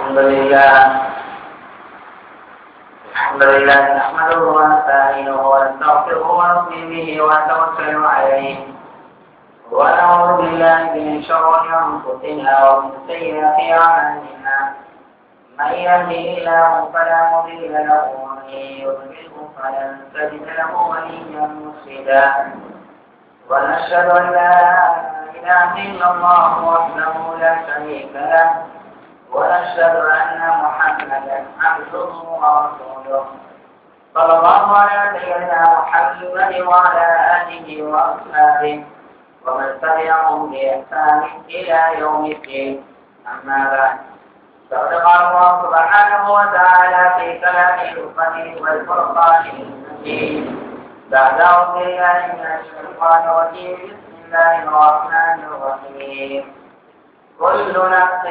الحمد لله الحمد لله نحمده ونستعينه ونستغفره ونؤمن به ونتوكل عليه ونعوذ بالله من شرور انفسنا ومن سيئات اعمالنا من يهده الله فلا مضل له ومن يضلله فلن تجد له وليا مرشدا ونشهد ان لا اله الا الله وحده لا شريك له ونشهد أن محمدا عبده ورسوله صلى الله على سيدنا محمد وعلى آله وأصحابه ومن تبعهم بإحسان إلى يوم الدين أما بعد فقد قال الله سبحانه وتعالى في كلامه القديم والفرقان المجيد بعد أعوذ بالله من الشيطان الرجيم بسم الله الرحمن الرحيم كل نفس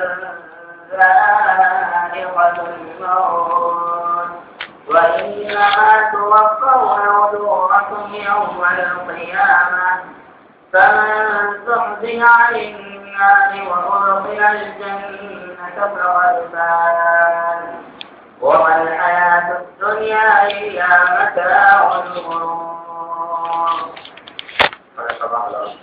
ذائقة الموت وإنما توفون أجوركم يوم القيامة فمن زحزح عن النار وأدخل الجنة فقد فاز وما الحياة الدنيا إلا متاع الغرور صدق الله العظيم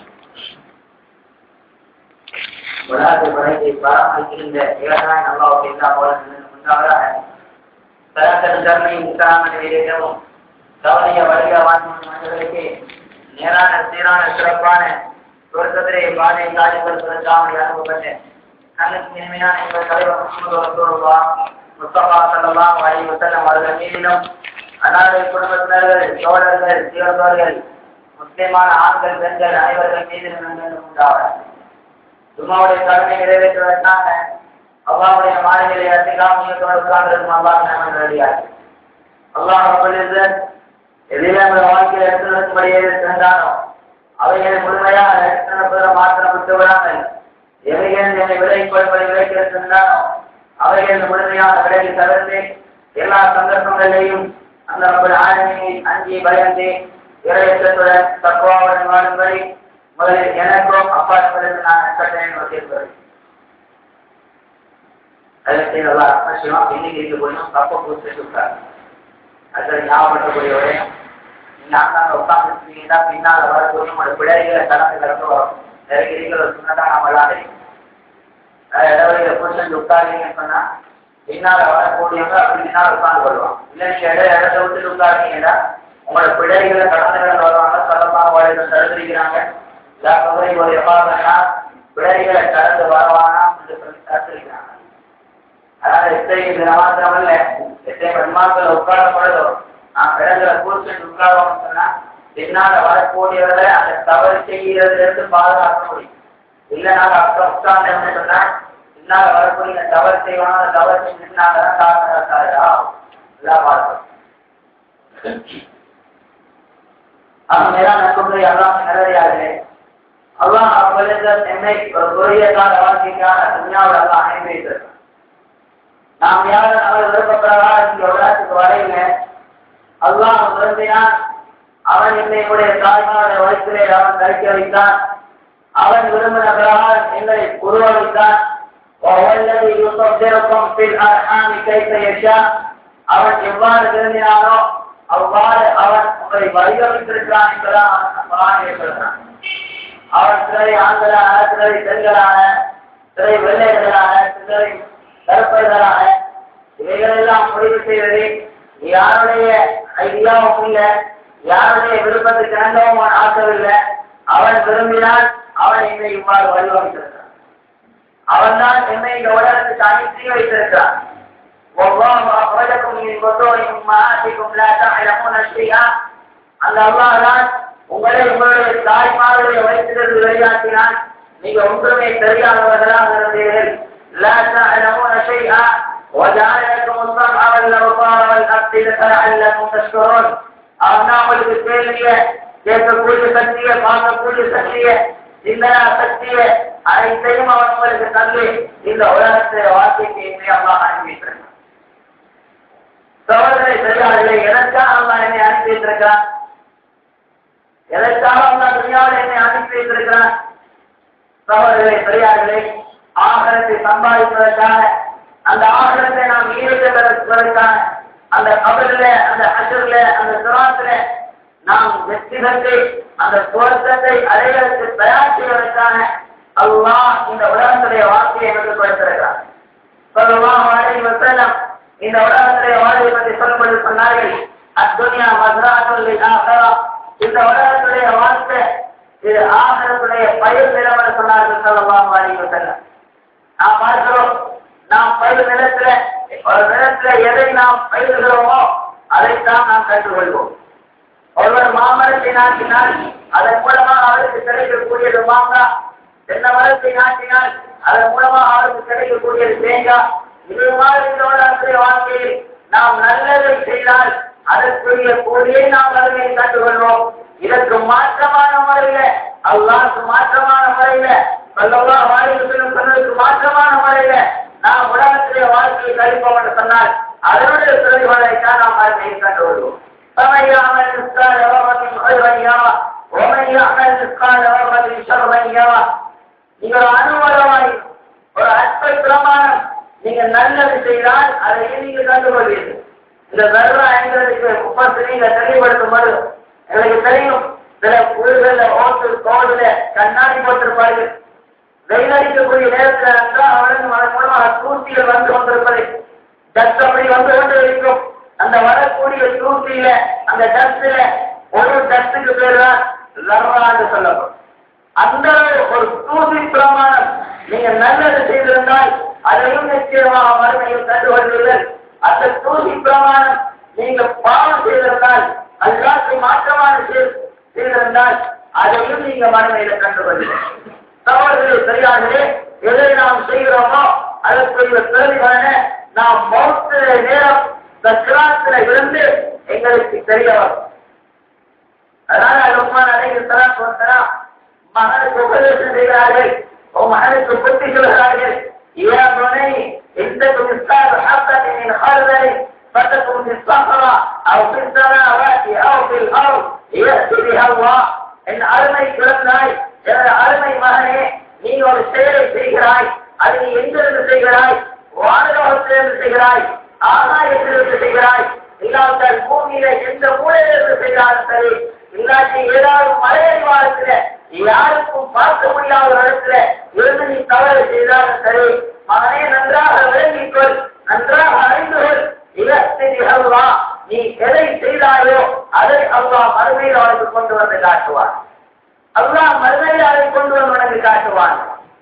உலகத்தை படைத்து பராமரிக்கின்ற ஏழாய் அல்லாவுக்கு எல்லா போலங்களும் உண்டாவதாக தரக்கல் கருணை உண்டாமல் வெளியிடவும் கவனிய வழிய வாழ்ந்த மனிதர்களுக்கு நேரான சீரான சிறப்பான சொர்க்கத்திலே பாதை காரியங்களுக்காமல் அனுப்பப்பட்ட கண்ணுக்கு இனிமையான எங்கள் தலைவர் முகமது ரசூலுல்லா முஸ்தபா சல்லல்லாஹு அலைஹி வஸல்லம் அவர்கள் மீதிலும் அன்னாருடைய குடும்பத்தினர்கள் தோழர்கள் சீர்தோர்கள் முஸ்லிமான ஆண்கள் பெண்கள் அனைவர்கள் மீதிலும் உண்டாவதாக சும்மாவுடைய கடமை நிறைவேற்றுவதற்காக அல்லாவுடைய மாநில அதிகாரம் உட்கார்ந்திருக்கும் அல்லாஹ் நம்ம ரெடியாக அல்லாஹ் சொல்லிருந்து எதிலே நம்ம வாழ்க்கையில் எடுத்து நடக்கும்படியே இருந்தானோ அவைகளை முழுமையாக எடுத்து மாத்திரம் விட்டு விடாமல் எவைகள் என்னை விலை கொள்வதை விளைத்திருந்தானோ அவைகள் முழுமையாக விலையை தவிர்த்து எல்லா சந்தர்ப்பங்களிலேயும் அந்த நம்ம ஆளுமையை அஞ்சி பயந்து இறையற்றத்துடன் தத்துவாவுடன் வாழும்படி முதலில் எனக்கும் அப்பாற்படுவது நான் கட்டணம் வச்சிருக்கிறேன் அதற்கு நல்லா அவசியம் இன்னைக்கு இருக்க போயும் தப்ப பூசி சொல்றாரு அதில் ஞாபகப்படுத்தக்கூடிய உரையும் நீங்க அங்க உட்கார்ந்துருக்கீங்கன்னா பின்னால் வரக்கூடிய உங்களோட பிள்ளைகளை கடந்து கடந்து வரும் நிறைய இருக்கிற சொன்னதா நம்ம எல்லாரும் இடவழியில புருஷன் உட்காருங்கன்னு சொன்னா பின்னால வரக்கூடியவங்க அப்படி பின்னால் உட்கார்ந்து வருவான் இல்லை நீங்க இட இடத்த விட்டு உட்காருங்கன்னா உங்களோட பிள்ளைகளை கடந்து கடந்து வருவாங்க சொல்லலாம் வாழ்க்கை தடுத்திருக்கிறாங்க எல்லா ஒரு எவ்வாறுனா பிழைகளை கடந்து வரவானா என்று சொல்லி தடுத்திருக்கிறாங்க அதாவது எத்தனை மாத்திரமல்ல எத்தனை பெண்மாக்கள் உட்காரப்படுதோ நான் பிறகுல கூர்ச்சு உட்காரோம்னு சொன்னா பின்னால வரக்கூடியவரை அந்த தவறு செய்யறதுல இருந்து பாதுகாக்க முடியும் இல்ல நாங்க அப்ப உட்கார்ந்தோம்னு சொன்னா பின்னால வரக்கூடிய தவறு செய்வாங்க அந்த தவறு செஞ்சுட்டு நாங்க தான் காரணத்தாரா எல்லாம் பார்த்தோம் அவன் மேலான கொண்டு எல்லாம் நிலவரியாகலே அல்லாஹ் அவர்களுக்கு என்னை ஒரு குறுகிய கால வாழ்க்கைக்கான துணியாவில் எல்லாம் அனுப்பி வைத்திருக்கான் நாம் யாரும் அவர் விருப்பப்படுறா இங்க உலகத்துக்கு வரையில அல்லாஹ் விரும்பினான் அவன் என்னையுடைய தாய்மாருடைய வயிற்றிலே அவன் கழிக்க வைத்தான் அவன் விரும்பின பிரகாரம் எங்களை உருவளித்தான் அவன் எவ்வாறு விரும்பினானோ அவ்வாறு அவன் உங்களை வடிவமைத்திருக்கிறான் என்பதான் சொல்றான் அவன் சிலரை ஆண்களான சிலரை பெண்களான சிலரை வெள்ளையர்களான சிலரை கருப்பர்களான இவைகளெல்லாம் முடிவு செய்வது யாருடைய ஐடியாவும் இல்லை யாருடைய விருப்பத்துக்கு இணங்கவும் அவன் ஆக்கவில்லை அவன் விரும்பினால் அவன் என்னை இவ்வாறு வடிவமைத்திருக்கிறான் அவன் தான் என்னை இந்த உலகத்துக்கு அனுப்பி வைத்திருக்கிறான் والله أخرجكم من بطون أمهاتكم لا تعلمون شيئا அந்த அல்லாஹ் தான் உங்களை உங்களுடைய தாய்மாருடைய வயிற்றிலிருந்து வெளியாக்கினால் நீங்க ஒன்றுமே தெரியாதவர்களாக இருந்தீர்கள் لا تعلمون شيئا وجعل لكم السمع والابصار والافئده لعلكم تشكرون அவன் உங்களுக்கு கேள்விய கேட்கக்கூடிய சக்திய பார்க்கக்கூடிய சக்திய சிந்தனா சக்திய அனைத்தையும் அவன் உங்களுக்கு தந்து இந்த உலகத்தை வாழ்க்கைக்கு அல்லாஹ் அனுப்பியிருக்கிறான் சோதனை சரியாகலை எனக்காக அல்லாஹ் என்னை அனுப்பி வைத்திருக்கிறான் எதற்காக அல்லா துணியாவில் என்னை அனுப்பி வைத்திருக்கிறான் சகோதரர்களே பெரியார்களே ஆகரத்தை சம்பாதிப்பதற்காக அந்த ஆகலத்தை நாம் ஈடுபடுவதற்கான அந்த கபரில அந்த அசர்ல அந்த சுராத்துல நாம் வெற்றி பெற்று அந்த சுவர்க்கத்தை அடைவதற்கு தயார் செய்வதற்கான அல்லாஹ் இந்த உலகத்துடைய வார்த்தையை எங்களுக்கு கொடுத்திருக்கிறார் சொல்லலாம் வாழை வசலம் இந்த உலகத்துடைய வாழ்வை பற்றி சொல்லும்போது சொன்னார்கள் அத்துனியா மதுராத்துள்ளி ஆகரா இந்த உலகத்துடைய வாழ்க்கை இது ஆகரத்துடைய பயிர் நிலவர சொன்னார்கள் சொல்லலாம் வாழை வசலம் நாம் பார்க்கிறோம் நாம் பயிர் நிலத்துல ஒரு நிலத்துல எதை நாம் பயிர்கிறோமோ அதைத்தான் நாம் கற்றுக்கொள்வோம் ஒருவர் மாமரத்தை நாட்டினால் அதன் மூலமாக அவருக்கு கிடைக்கக்கூடியது மாங்காய் தென்னை மரத்தை நாட்டினால் அதன் மூலமாக அவருக்கு கிடைக்கக்கூடியது தேங்காய் இது மாதிரி இந்த உலகத்துடைய வாழ்க்கையில் நாம் நல்லதை செய்தால் அதற்குரிய கூலியை நாம் வறுமையை கண்டுகொள்வோம் இதற்கு மாற்றமான முறையில அல்லாஹ்க்கு மாற்றமான முறையில சொல்லலாம் வாழ்க்கையிலும் சொன்னதுக்கு மாற்றமான முறையில நாம் உலகத்திலே வாழ்க்கையை கழிப்போம் என்று சொன்னால் அதனுடைய பிரதிபலனைத்தான் நாம் வாழ்க்கையை கண்டுகொள்வோம் فمن يعمل مثقال ذرة خيرا يره ومن يعمل مثقال ذرة شرا يره நீங்கள் அனுமதமாய் ஒரு அற்ப பிரமாணம் நீங்க நல்லது செய்தால் அதை நீங்க கண்டுகொள்வீர்கள் இந்த வெள்ளா எங்களுக்கு முப்பத்து நீங்க தெளிவுபடுத்தும் போது எங்களுக்கு தெரியும் சில ஊர்கள்ல ஓட்டு கோடுல கண்ணாடி போட்டிருப்பார்கள் வெயில் அடிக்கக்கூடிய நேரத்தில் என்றால் அவனுக்கு அதன் மூலமாக தூசிகள் வந்து கொண்டிருப்பதை டஸ்ட் அப்படி வந்து கொண்டு இருக்கும் அந்த வரக்கூடிய தூசியில அந்த டஸ்ட்ல ஒரு டஸ்டுக்கு பேர் தான் லர்ரான்னு சொல்லப்படும் அந்த ஒரு தூசி பிரமாணம் நீங்க நல்லது செய்திருந்தால் அதையும் நிச்சயமாக மறுமையில் கண்டுகொள்வீர்கள் அந்த தூசி பிரமாணம் நீங்க பாவம் செய்திருந்தால் அல்லாக்கு மாற்றமான செய்- செய்திருந்தால் அதையும் நீங்க மறுமையில கண்டுகொள்வீர்கள் தவறுகளை சரியாகவே எதை நாம் செய்கிறோமோ அதற்குரிய பிரதிபலனை நாம் மௌத்த நேரம் சக்கராத்துல இருந்து எங்களுக்கு தெரிய வரும் அதனால லுக்மான் அலைஹி ஸலாத்து வஸலாம் மகனுக்கு உபதேசம் செய்கிறார்கள் ஓ மகனுக்கு புத்தி சொல்கிறார்கள் يا بني إن تكن مثقال حبة من خردل فتكن في الصخرة أو في السماوات أو في الأرض يأتي بها الله என் அருமை குழந்தாய் எனது அருமை மகனே நீ ஒரு செயலை செய்கிறாய் அதை நீ எங்கிருந்து செய்கிறாய் வானலோகத்திலிருந்து செய்கிறாய் ஆகாயத்திலிருந்து செய்கிறாய் இல்லாவிட்டால் பூமியில எந்த மூலையிலிருந்து செய்தாலும் சரி இல்லாட்டி ஏதாவது மலையடிவாரத்துல யாருக்கும் பார்க்க முடியாத ஒரு இடத்துல இருந்து நீ தவறு செய்தாலும் சரி மகனே நன்றாக விளங்கிக் கொள் நன்றாக அறிந்து கொள் இலத்திரி அல்வா நீ எதை செய்தாயோ அதை அல்லாஹ் மறுமையில் அவனுக்கு கொண்டு வந்து காட்டுவான் அல்லாஹ் மறுமையில் அதை கொண்டு வந்து உனக்கு காட்டுவான்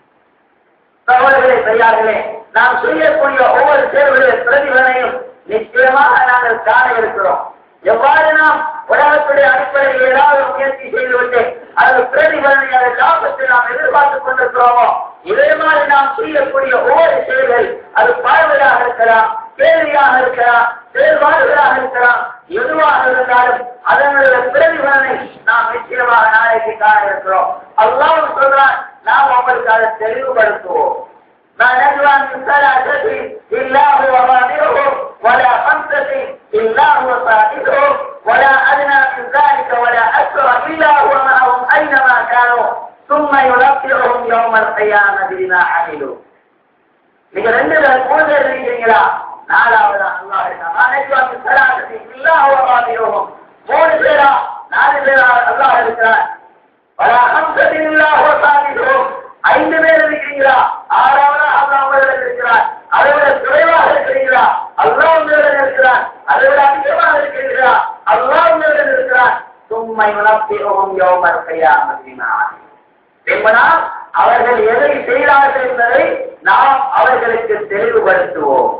சகோதரர்களே பெரியார்களே நாம் செய்யக்கூடிய ஒவ்வொரு தேர்வுடைய பிரதிபலனையும் நிச்சயமாக நாங்கள் காண இருக்கிறோம் எவ்வாறு நாம் உலகத்துடைய அடிப்படையில் ஏதாவது ஒரு முயற்சி செய்துவிட்டு அது பிரதிபலனை அதை லாபத்தை நாம் எதிர்பார்த்துக் கொண்டிருக்கிறோமோ இதே மாதிரி நாம் செய்யக்கூடிய ஒவ்வொரு செயல்கள் அது பார்வையாக இருக்கலாம் கேள்வியாக இருக்கலாம் செயல்பாடுகளாக இருக்கலாம் எதுவாக இருந்தாலும் அதனுடைய பிரதிபலனை நாம் நிச்சயமாக நாளைக்கு காண இருக்கிறோம் அல்லாஹ் சொல்றான் நாம் உங்களுக்கு அதை தெளிவுபடுத்துவோம் ما نجوى من ثلاثة إلا هو رابعهم ولا خمسة إلا هو سادسهم ولا أدنى من ذلك ولا أكثر إلا هو معهم أينما كانوا ثم ينبئهم يوم القيامة بما عملوا நீங்க ரெண்டு பேர் மூணு பேர் இருக்கீங்களா நாலாவது அல்லாஹ் இருக்கான் சலாசதி இல்லாஹ் மூணு பேரா நாலு பேரா அல்லாஹ் இருக்கிறார் பல அம்சத்தில் இல்லாஹ் சாதிக்கிறோம் ஐந்து பேர் இருக்கிறீங்களா ஆறாவது அல்லாஹ் உங்களிடம் இருக்கிறார் அதை விட குறைவாக இருக்கிறீங்களா அல்லாஹ் உங்களிடம் இருக்கிறார் அதை விட அதிகமாக இருக்கிறீர்களா அல்லாஹ் உங்களிடம் இருக்கிறார் சும்மை உணர்த்தியோம் யோமர் கையாமதினார் என்பதால் அவர்கள் எதை செய்தார்கள் என்பதை நாம் அவர்களுக்கு தெளிவுபடுத்துவோம்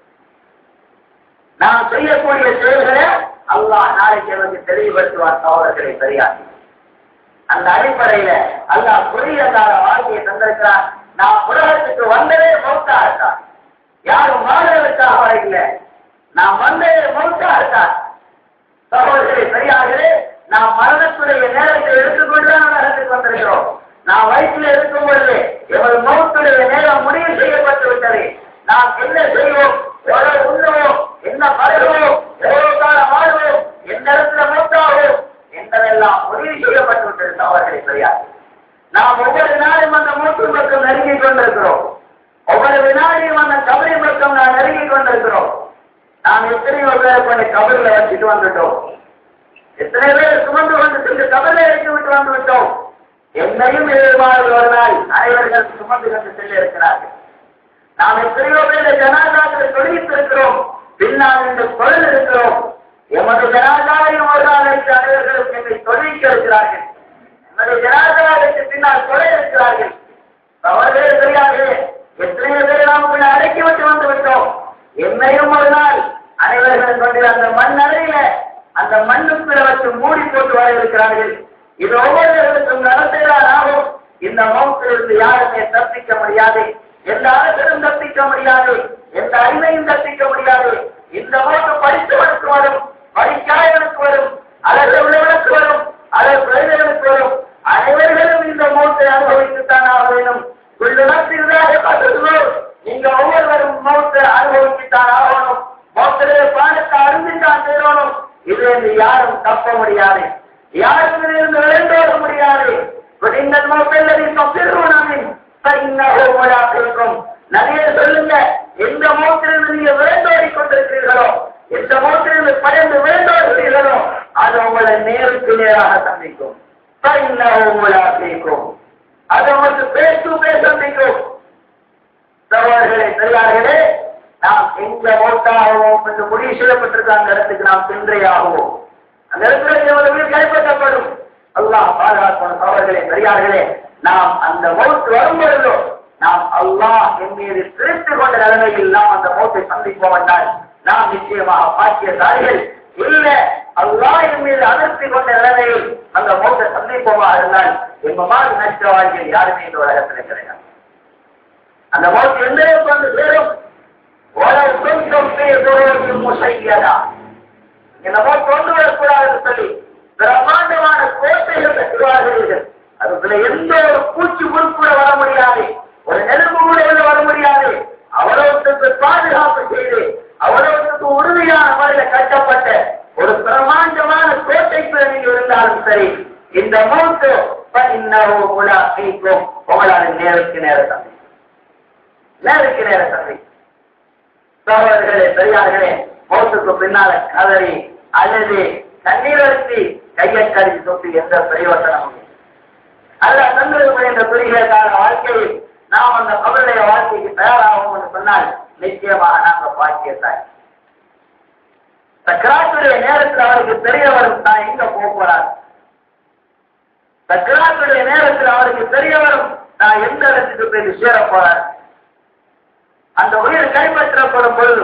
நாம் செய்யக்கூடிய செயல்களை அல்லாஹ் நாளைக்கு எனக்கு தெளிவுபடுத்துவார் சகோதரர்களை சரியாகி அந்த அடிப்படையில அல்லாஹ் புரியதார வாழ்க்கையை தந்திருக்கிறார் நான் உலகத்துக்கு வந்ததே மௌத்தாகத்தான் யாரும் மாணவர்களுக்காக வரவில்லை நான் வந்ததே மௌத்தாகத்தான் சகோதரரை சரியாகவே நாம் மரணத்துடைய நேரத்தை எடுத்துக்கொண்டுதான் உலகத்துக்கு வந்திருக்கிறோம் நாம் வயிற்றில் இருக்கும் பொழுது எமது மௌத்துடைய நேரம் முடிவு செய்யப்பட்டு விட்டது நாம் என்ன செய்வோம் எவ்வளவு உண்ணுவோம் என்ன பழகுவோம் எவ்வளவு காலம் வாழ்வோம் எந்த இடத்துல மூத்தாவோம் என்பதெல்லாம் முடிவு செய்யப்பட்டு விட்டது சகோதரரை சரியாக நாம் ஒவ்வொரு நாளும் அந்த மூச்சு பக்கம் நெருங்கிக் கொண்டிருக்கிறோம் ஒவ்வொரு வினாடியும் அந்த கபரின் பக்கம் நான் நெருங்கி கொண்டிருக்கிறோம் நாம் எத்தனையோ பேரை கொண்டு கபரில் வச்சுட்டு வந்துட்டோம் எத்தனை பேர் சுமந்து கொண்டு சென்று கபரில் வைத்து விட்டு வந்து விட்டோம் என்னையும் எதிர்பார்த்து ஒரு நாள் அனைவர்கள் சுமந்து கொண்டு செல்ல இருக்கிறார்கள் நாம் எத்தனையோ பேரை ஜனாதாக்களை தொழிலித்திருக்கிறோம் பின்னால் என்று குரல் இருக்கிறோம் எமது ஜனாதாவையும் ஒரு நாள் வைத்து அனைவர்களும் என்னை தொழிலிக்க இருக்கிறார்கள் எமது ஜனாதாவுக்கு பின்னால் கொலை இருக்கிறார்கள் அவர்களே தெரியாதே எத்தனையோ பேர் நாம் உங்களை அடக்கி விட்டு வந்து விட்டோம் என்னையும் ஒரு நாள் அனைவர்களும் கொண்டு அந்த மண் அறையில அந்த மண்ணுக்குள்ள வச்சு மூடி போட்டு வர இருக்கிறார்கள் இது ஒவ்வொருவர்களுக்கும் நடத்துகிறார் ஆகும் இந்த மௌத்திலிருந்து யாருமே தப்பிக்க முடியாது எந்த அரசரும் தப்பிக்க முடியாது எந்த அறிவையும் தப்பிக்க முடியாது இந்த மௌத்து படித்தவனுக்கு வரும் படிக்காதவனுக்கு வரும் அழகு உள்ளவனுக்கு வரும் அழகு குறைந்தவனுக்கு வரும் அனைவர்களும் இந்த மௌத்தை அனுபவித்துத்தான் ஆக வேண்டும் உள்ளுணர்த்திருந்தாக பார்த்துள்ளோம் நீங்க ஒவ்வொருவரும் மௌத்தை அனுபவித்துத்தான் ஆகணும் மௌத்திலே பாடத்தை அறிந்துத்தான் சேரணும் இதிலிருந்து யாரும் தப்ப முடியாது யாரும் இதிலிருந்து விளைந்தோட முடியாது நீங்கள் மௌத்தல்லதி தப்பிடுவோம் இருக்கும் நிறைய சொல்லுங்க எந்த மௌத்திலிருந்து நீங்க விளைந்தோடி கொண்டிருக்கிறீர்களோ எந்த மௌத்திலிருந்து பயந்து விளைந்தோடுகிறீர்களோ அது உங்களை நேருக்கு நேராக சந்திக்கும் இருக்கும் அது உங்களுக்கு பேசு பேச சந்திக்கும் சகோதரர்களே பெரியார்களே நாம் எங்க மௌத்தாகவும் என்று முடிவு செய்யப்பட்டிருக்க அந்த இடத்துக்கு நாம் சென்றே ஆகுவோம் அந்த இடத்துல எவ்வளவு உயிர் கைப்பற்றப்படும் அல்லாஹ் பாதுகாக்கணும் சகோதரர்களே பெரியார்களே நாம் அந்த மௌத்து வரும்பொழுதோ நாம் அல்லாஹ் என் மீது திரித்து கொண்ட நிலைமையில் நாம் அந்த மௌத்தை சந்திப்போம் என்றால் நாம் நிச்சயமாக பாக்கியசாலிகள் இல்ல அல்லாஹ் என் மீது அதிர்ச்சி கொண்ட நிலைமையில் அந்த மௌத்தை சந்திப்போமா இருந்தால் எங்க மாதிரி நஷ்டவாதிகள் யாருமே இந்த உலகத்தில் கிடையாது அந்த மௌத்து எந்த அளவுக்கு வந்து சேரும் உலக கொஞ்சம் பேர் முசையதா இந்த மௌத்து கொண்டு வரக்கூடாதுன்னு சொல்லி பிரம்மாண்டமான கோட்டைகள் கட்டுவார்கள் அதுக்குள்ள எந்த ஒரு பூச்சி கூட வர முடியாது ஒரு நெருப்பு கூட உள்ள வர முடியாது அவ்வளவுக்கு பாதுகாப்பு செய்து அவ்வளவுக்கு உறுதியான முறையில கட்டப்பட்ட ஒரு பிரமாண்டமான கோட்டைக்குள்ள நீங்க இருந்தாலும் சரி இந்த மௌத்து இன்னும் உலாக்கும் உங்களால் நேருக்கு நேர சந்தை நேருக்கு நேர சந்தை சகோதரர்களே பெரியார்களே மௌத்துக்கு பின்னால கதறி அல்லது கண்ணீர் அடித்து கையை கடிச்சு தொட்டு எந்த பிரயோசனமும் இல்லை. அல்ல தந்திருக்கிற இந்த குறுகியக்கான வாழ்க்கையில் நாம் அந்த கபருடைய வாழ்க்கைக்கு தயாராகும் என்று சொன்னால் நிச்சயமாக நாங்கள் பாக்கியத்தாய் சக்கராத்துடைய நேரத்தில் அவருக்கு தெரிய வரும் தான் எங்க போக போறார் சக்கராத்துடைய நேரத்தில் அவருக்கு தெரிய வரும் நான் எந்த இடத்துக்கு போய் சேர போறார் அந்த உயிர் கைப்பற்றப்படும் பொழுது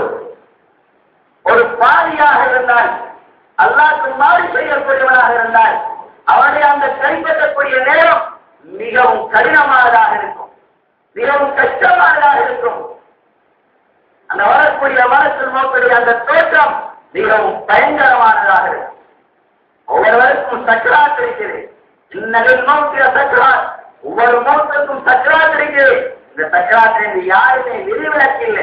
ஒரு பாதியாக இருந்தால் அல்லாஹ்க்கு மாறி செய்யக்கூடியவனாக இருந்தால் அவனுடைய அந்த கைப்பற்றக்கூடிய நேரம் மிகவும் கடினமானதாக இருக்கும் மிகவும் கஷ்டமானதாக இருக்கும் அந்த வரக்கூடிய மனசில் நோக்கக்கூடிய அந்த தோற்றம் மிகவும் பயங்கரமானதாக இருக்கும் ஒவ்வொருவருக்கும் சக்கராத் இருக்கிறது இன்னலில் நோக்கிய சக்கராத் ஒவ்வொரு மோசத்துக்கும் சக்கராத் இருக்கிறது இந்த சக்கராத்திலிருந்து யாருமே விதிவிலக்கில்லை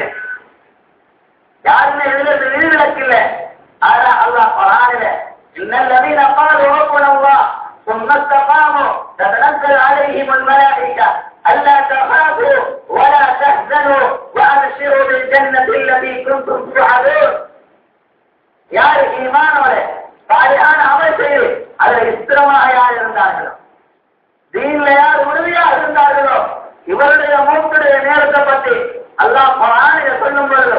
யாருமே இதுல விதிவிலக்கில்லை ஆனா அல்லாஹ் பரானில இன்னல்லதீன قالوا ربنا الله ثم استقاموا تتنزل عليهم الملائكة ألا تخافوا ولا تحزنوا وأبشروا بالجنة التي كنتم توعدون யார் ஈமானோட சாலியான அமல் செய்து அதில் இஸ்திரமாக யார் இருந்தார்களோ தீன்ல யார் உறுதியாக இருந்தார்களோ இவருடைய மூக்குடைய நேரத்தை பற்றி அல்லாஹ் பரானில சொல்லும் பொழுதோ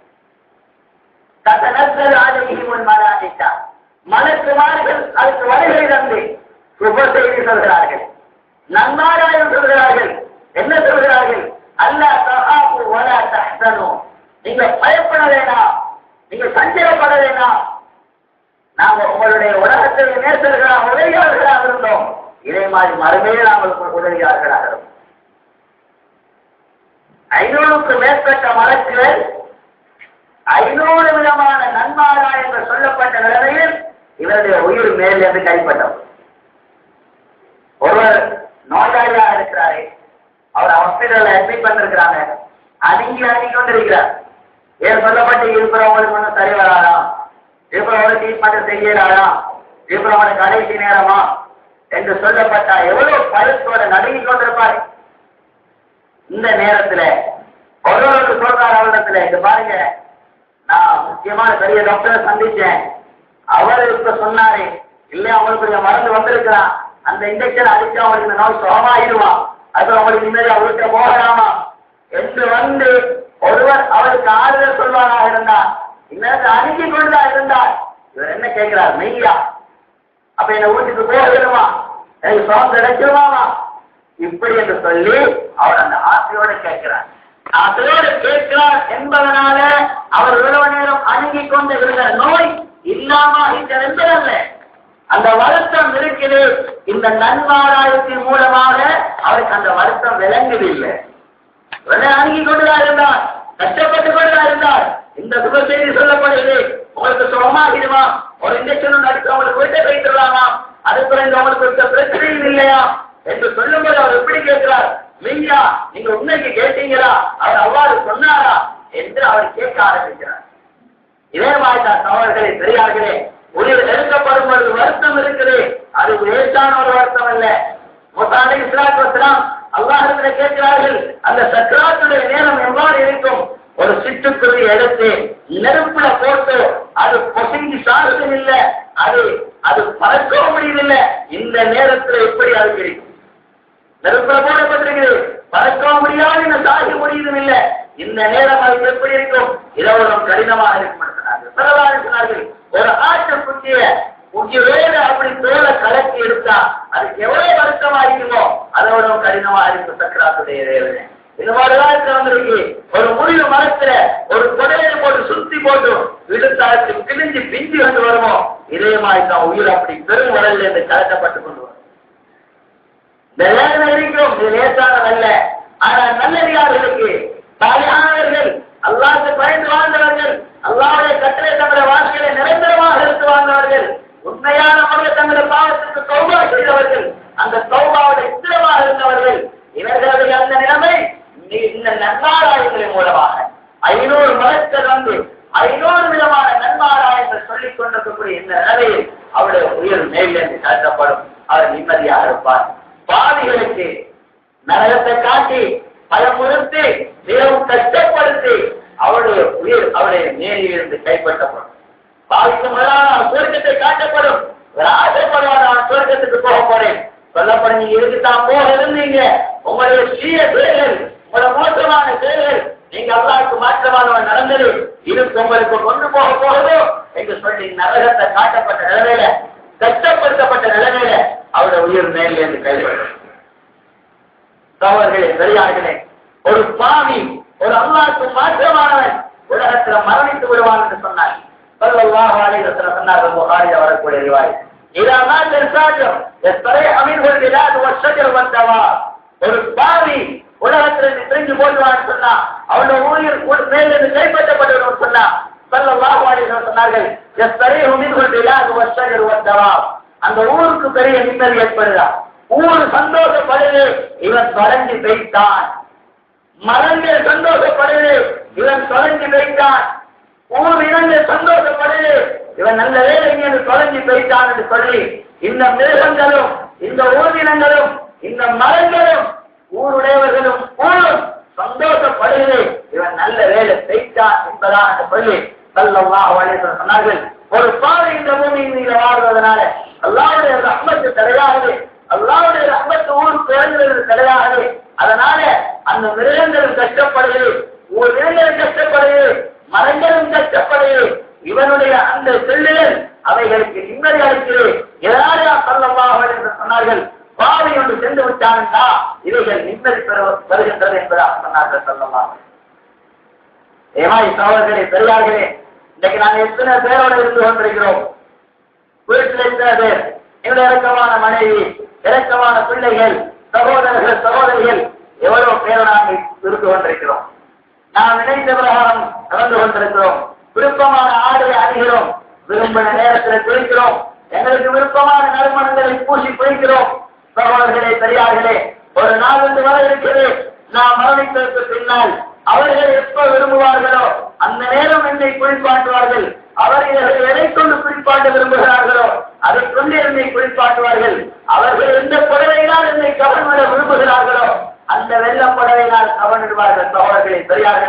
தத்தனத்தல் ஆலயமுன் மலானிக்கா மலக்குமார்கள் அதுக்கு வருகை தந்து சுப செய்தி சொல்கிறார்கள் நன்மாராயம் சொல்கிறார்கள் என்ன சொல்கிறார்கள் அல்ல தகாப்பு வல தஹ்சனு நீங்க பயப்பட வேண்டாம் நீங்க சஞ்சலப்பட வேண்டாம் நாங்க உங்களுடைய உலகத்தில் நேசர்களாக உதவியாளர்களாக இருந்தோம் இதே மாதிரி மறுமையில் நாங்கள் உதவியாளர்களாக இருந்தோம் ஐநூறுக்கு மேற்பட்ட மலக்குகள் ஐநூறு விதமான நன்மாரா என்று சொல்லப்பட்ட நிலைமையில் இவருடைய உயிர் மேல் என்று கைப்பட்டவர் ஒருவர் நோயாளியா இருக்கிறாரே அவர் ஹாஸ்பிட்டல்ல அட்மிட் பண்ணிருக்கிறாங்க அணுங்கி அணுகி கொண்டிருக்கிறார் ஏன் சொல்லப்பட்டு இருக்கிறவங்களுக்கு ஒன்றும் சரி வராதா இருக்கிறவங்க ட்ரீட்மெண்ட் செய்யறாரா இருக்கிறவங்க கடைசி நேரமா என்று சொல்லப்பட்டா எவ்வளவு பருத்தோட நடுங்கி கொண்டிருப்பாரு இந்த நேரத்துல ஒருவருக்கு சொல்றாரு அவரோட நேரத்துல இது பாருங்க நான் முக்கியமான பெரிய டாக்டரை சந்திச்சேன் அவர் இப்ப சொன்னாரு இல்ல அவங்களுக்கு ஒரு மருந்து வந்திருக்கிறான் அந்த இன்ஜெக்ஷன் அடிச்சா அவங்களுக்கு இந்த நோய் சுகமாயிடுவான் அது அவங்களுக்கு நிம்மதி அவர்கிட்ட போகலாமா என்று வந்து ஒருவர் அவருக்கு ஆறுதல் சொல்வாராக இருந்தார் இன்னும் அணுகி கொண்டுதான் இருந்தார் இவர் என்ன கேட்கிறார் மெய்யா அப்ப என்ன வீட்டுக்கு போகணுமா எனக்கு சுகம் கிடைச்சிருவாமா இப்படி என்று சொல்லி அவர் அந்த ஆசையோட கேட்கிறார் ஆசையோடு கேட்கிறார் என்பதனால அவர் இவ்வளவு நேரம் அணுகி கொண்டு இருந்த நோய் இல்லாம என்பதல்ல அந்த வருத்தம் இருக்குது இந்த நன்மாராயத்தின் மூலமாக அவருக்கு அந்த வருத்தம் விளங்குதில்லை உடனே அணுகி கொண்டுதான் இருந்தார் கஷ்டப்பட்டு கொண்டுதான் இருந்தார் இந்த சுப செய்தி சொல்லப்படுகிறது உங்களுக்கு சுகமாகிடுமா ஒரு இன்ஜெக்ஷன் ஒன்று அடிச்சு அவங்களுக்கு வீட்டை வைத்துடலாமா அது பிறகு அவங்களுக்கு இருக்க பிரச்சனையும் இல்லையா என்று சொல்லும்போது அவர் எப்படி கேட்கிறார் மெய்யா நீங்க உண்மைக்கு கேட்டீங்களா அவர் அவ்வாறு சொன்னாரா என்று அவர் கேட்க ஆரம்பிக்கிறார் இதே மாதிரி தான் சகோதரர்களே பெரியார்களே உயிர் எடுக்கப்படும் பொழுது வருத்தம் இருக்குது அது லேசான ஒரு வருத்தம் அல்ல முசாலை இஸ்லாத்து வசலாம் அல்லாஹிடத்தில் கேட்கிறார்கள் அந்த சக்கராத்துடைய நேரம் எவ்வாறு இருக்கும் ஒரு சிட்டுக்குருவி எடுத்து நெருப்புல போட்டு அது பொசுங்கி சாகுதும் இல்லை அது அது பறக்கவும் முடியவில்லை இந்த நேரத்தில் எப்படி அது கிடைக்கும் நெருப்புல போடப்பட்டிருக்கிறது பறக்கவும் முடியாது இந்த சாகி முடியதும் இல்லை இந்த நேரம் அது எப்படி இருக்கும் இரவலும் கடினமாக இருக்கும் என்று சொன்னார்கள் பரவாயில்லை சொன்னார்கள் ஒரு ஆட்டு குட்டிய குட்டி வேலை அப்படி தோலை கலக்கி எடுத்தா அதுக்கு எவ்வளவு வருத்தமா இருக்குமோ அதோட கடினமா இருக்கும் சக்கராத்துடைய வேதனை இந்த மாதிரிதான் வந்திருக்கு ஒரு முடிவு மரத்துல ஒரு கொடையை போட்டு சுத்தி போட்டு விழுத்தாச்சு கிழிஞ்சு பிஞ்சு கொண்டு வருமோ இதே மாதிரி தான் உயிர் அப்படி பெரும் வரல இருந்து கலக்கப்பட்டு கொண்டு வரும் இந்த வேதனை இருக்கும் இது லேசானதல்ல ஆனால் நல்லடியார்களுக்கு தாயானவர்கள் அல்லாஹ்வுக்கு பயந்து வாழ்ந்தவர்கள் அல்லாஹ்வுடைய கட்டளை தங்களுடைய வாழ்க்கையில நிரந்தரமாக இருந்து வாழ்ந்தவர்கள் உண்மையான முறையில் தங்களுடைய பாவத்துக்கு தௌபா செய்தவர்கள் அந்த தௌபாவுடைய இத்திரமாக இருந்தவர்கள் இவர்களுடைய அந்த நிலைமை இந்த- இந்த நன்மாராயங்களின் மூலமாக ஐநூறு மதத்தில் வந்து ஐநூறு விதமான நன்மாராயங்கள் சொல்லிக் கொண்டிருக்கக்கூடிய இந்த நிலையில் அவருடைய உயிர் மேலிருந்து கருத்தப்படும் அவர் நிம்மதியாக இருப்பார் பாவிகளுக்கு நரகத்தை காட்டி பயமுறுத்தி மிகவும் கஷ்டப்படுத்தி அவருடைய உயிர் அவருடைய நேரிலிருந்து கைப்பற்றப்படும் பாவிக்கு முதலாக சுவர்க்கத்தை காட்டப்படும் ஒரு ஆசைப்படுவார் நான் சுவர்க்கத்துக்கு போக போறேன் சொல்லப்படும் நீங்க இதுக்கு தான் போக இருந்தீங்க உங்களுடைய சீய செயல்கள் உங்களோட மோசமான செயல்கள் நீங்க அல்லாவுக்கு மாற்றமானவன் நடந்தது இது உங்களுக்கு கொண்டு போக போகுதோ என்று சொல்லி நரகத்தை காட்டப்பட்ட நிலைமையில கஷ்டப்படுத்தப்பட்ட நிலைமையில அவருடைய உயிர் மேலிருந்து கைவிடும் சகோதரர்களே பெரியார்களே ஒரு பாவி ஒரு அல்லாஹ்க்கு மாற்றமானவன் உலகத்துல மரணித்து விடுவான் என்று சொன்னார் ஸல்லல்லாஹு அலைஹி வஸல்லம் சொன்னார்கள் புகாரில வரக்கூடிய ரிவாய் இதா மாத்த الفاجر يستريح منه البلاد والشجر والدواب ஒரு பாவி உலகத்துல இருந்து பிரிஞ்சு போடுவான்னு சொன்னா அவனோட உயிர் உ- மேலிருந்து கைப்பற்றப்பட்டவன் சொன்னா ஸல்லல்லாஹு அலைஹி வஸல்லம் சொன்னார்கள் يستريح منه البلاد والشجر والدواب அந்த ஊருக்கு பெரிய நிம்மதி ஏற்படுதா ஊர் சந்தோஷப்படுது இவன் தொலைஞ்சு போய்த்தான் மரங்கள் சந்தோஷப்படுது இவன் தொலைஞ்சு போய்த்தான் ஊர் இனங்கள் சந்தோஷப்படுது இவன் நல்ல வேலை என்று தொலைஞ்சு போய்த்தான் என்று சொல்லி இந்த மிருகங்களும் இந்த ஊர்வினங்களும் இந்த மரங்களும் ஊருடையவர்களும் ஊரும் சந்தோஷப்படுது இவன் நல்ல வேலை செய்தான் என்பதான் என்று சொல்லி ஸல்லல்லாஹு அலைஹி வஸல்லம் சொன்னார்கள் ஒரு பாவை இந்த பூமியின் மீது வாழ்வதனால அல்லாவுடைய ரஹ்மத்து கிடையாது அல்லாவுடைய ரஹ்மத்து ஊருக்கு இறங்குறது கிடையாது அதனால அந்த மிருகங்கள் கஷ்டப்படுது ஒரு மிருகங்கள் கஷ்டப்படுது மரங்களும் கஷ்டப்படுது இவனுடைய அந்த செல்லுகள் அவைகளுக்கு நிம்மதி அளிக்கிறது இதனால சொல்லமாக என்று சொன்னார்கள் பாவை ஒன்று சென்று விட்டாங்கன்னா இவைகள் நிம்மதி பெற பெறுகின்றது என்பதாக சொன்னார்கள் சொல்லமாக ஏமாய் சகோதரர்களே பெரியார்களே இன்னைக்கு நாங்கள் எத்தனை பேரோட இருந்து கொண்டிருக்கிறோம் வீட்டில் எத்தனை பேர் எங்களுடைய இறக்கமான மனைவி இறக்கமான பிள்ளைகள் சகோதரர்கள் சகோதரிகள் எவ்வளவு பேர் நாங்கள் இருந்து கொண்டிருக்கிறோம் நாம் நினைத்த பிரகாரம் நடந்து கொண்டிருக்கிறோம் விருப்பமான ஆடை அணிகிறோம் விரும்பின நேரத்தில் குளிக்கிறோம் எங்களுக்கு விருப்பமான நறுமணங்களை பூசி குளிக்கிறோம் சகோதரர்களே பெரியார்களே ஒரு நாள் வந்து வர இருக்கிறது நாம் மரணித்ததற்கு பின்னால் அவர்கள் எப்ப விரும்புவார்களோ அந்த நேரம் என்னை குளிப்பாட்டுவார்கள் அவர்கள் எதை கொண்டு குளிப்பாட்ட விரும்புகிறார்களோ அதை கொண்டு என்னை குளிப்பாட்டுவார்கள் அவர்கள் எந்த புடவையினால் என்னை கவர்விட விரும்புகிறார்களோ அந்த வெள்ள புடவையினால் கவர்னிடுவார்கள் சகோதரர்களே பெரியார்களே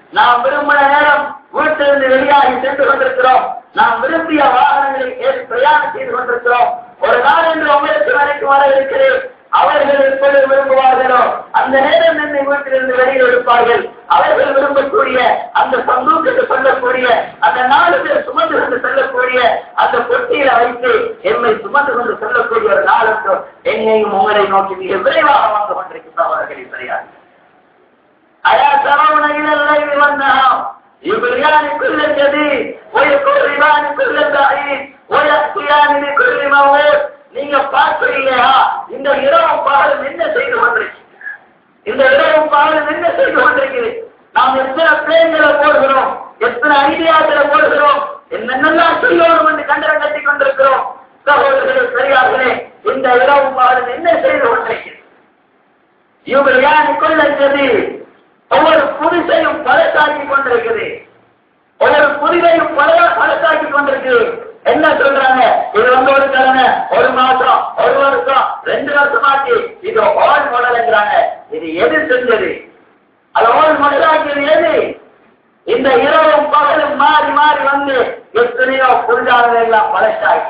நாம் விரும்பின நேரம் வீட்டிலிருந்து வெளியாகி சென்று கொண்டிருக்கிறோம் நாம் விரும்பிய வாகனங்களை ஏறி பிரயாணம் செய்து கொண்டிருக்கிறோம் ஒரு நாள் என்று உங்களுக்கு வரைக்கும் வர இருக்கிறேன் அவர்கள் எப்பொழுது விரும்புவார்களோ அந்த நேரம் என்னை வீட்டிலிருந்து வெளியில் எடுப்பார்கள் அவர்கள் விரும்பக்கூடிய அந்த சந்தூக்கு சொல்லக்கூடிய அந்த நாளுக்கு சுமந்து கொண்டு செல்லக்கூடிய அந்த பொட்டியில வைத்து என்னை சுமந்து கொண்டு செல்லக்கூடிய ஒரு நாளுக்கு என்னையும் உங்களை நோக்கி மிக விரைவாக வந்து கொண்டிருக்கின்றவர்களை சரியாக ألا ترون إلى الليل والنهار يبريان كل جديد ويقربان كل بعيد ويأتيان بكل موعود நீங்க பார்க்கலையா இந்த இரவும் பகலும் என்ன செய்து கொண்டிருக்கு இந்த இரவும் பகலும் என்ன செய்து கொண்டிருக்கிறது நாம் எத்தனை பிளேன்களை போடுகிறோம் எத்தனை ஐடியாக்களை போடுகிறோம் என்னென்னலாம் செய்யணும் என்று கண்டனம் கட்டி கொண்டிருக்கிறோம் சகோதரர்களே பெரியார்களே இந்த இரவும் பகலும் என்ன செய்து கொண்டிருக்கிறது இவர்கள் யார் கொள்ளது ஒவ்வொரு புதுசையும் பழசாக்கி கொண்டிருக்குது ஒவ்வொரு புதிதையும் பல பழசாக்கி கொண்டிருக்குது என்ன சொல்றாங்க இது வந்து ஒரு கிழமை ஒரு மாசம் ஒரு வருஷம் ரெண்டு வருஷம் ஆச்சு இது ஓல் மாடல்ங்கிறாங்க இது எது செஞ்சது அது ஓல் மாடலாக்கியது எது இந்த இரவும் பகலும் மாறி மாறி வந்து எத்தனையோ புரிதானதை எல்லாம் பழசாக்கி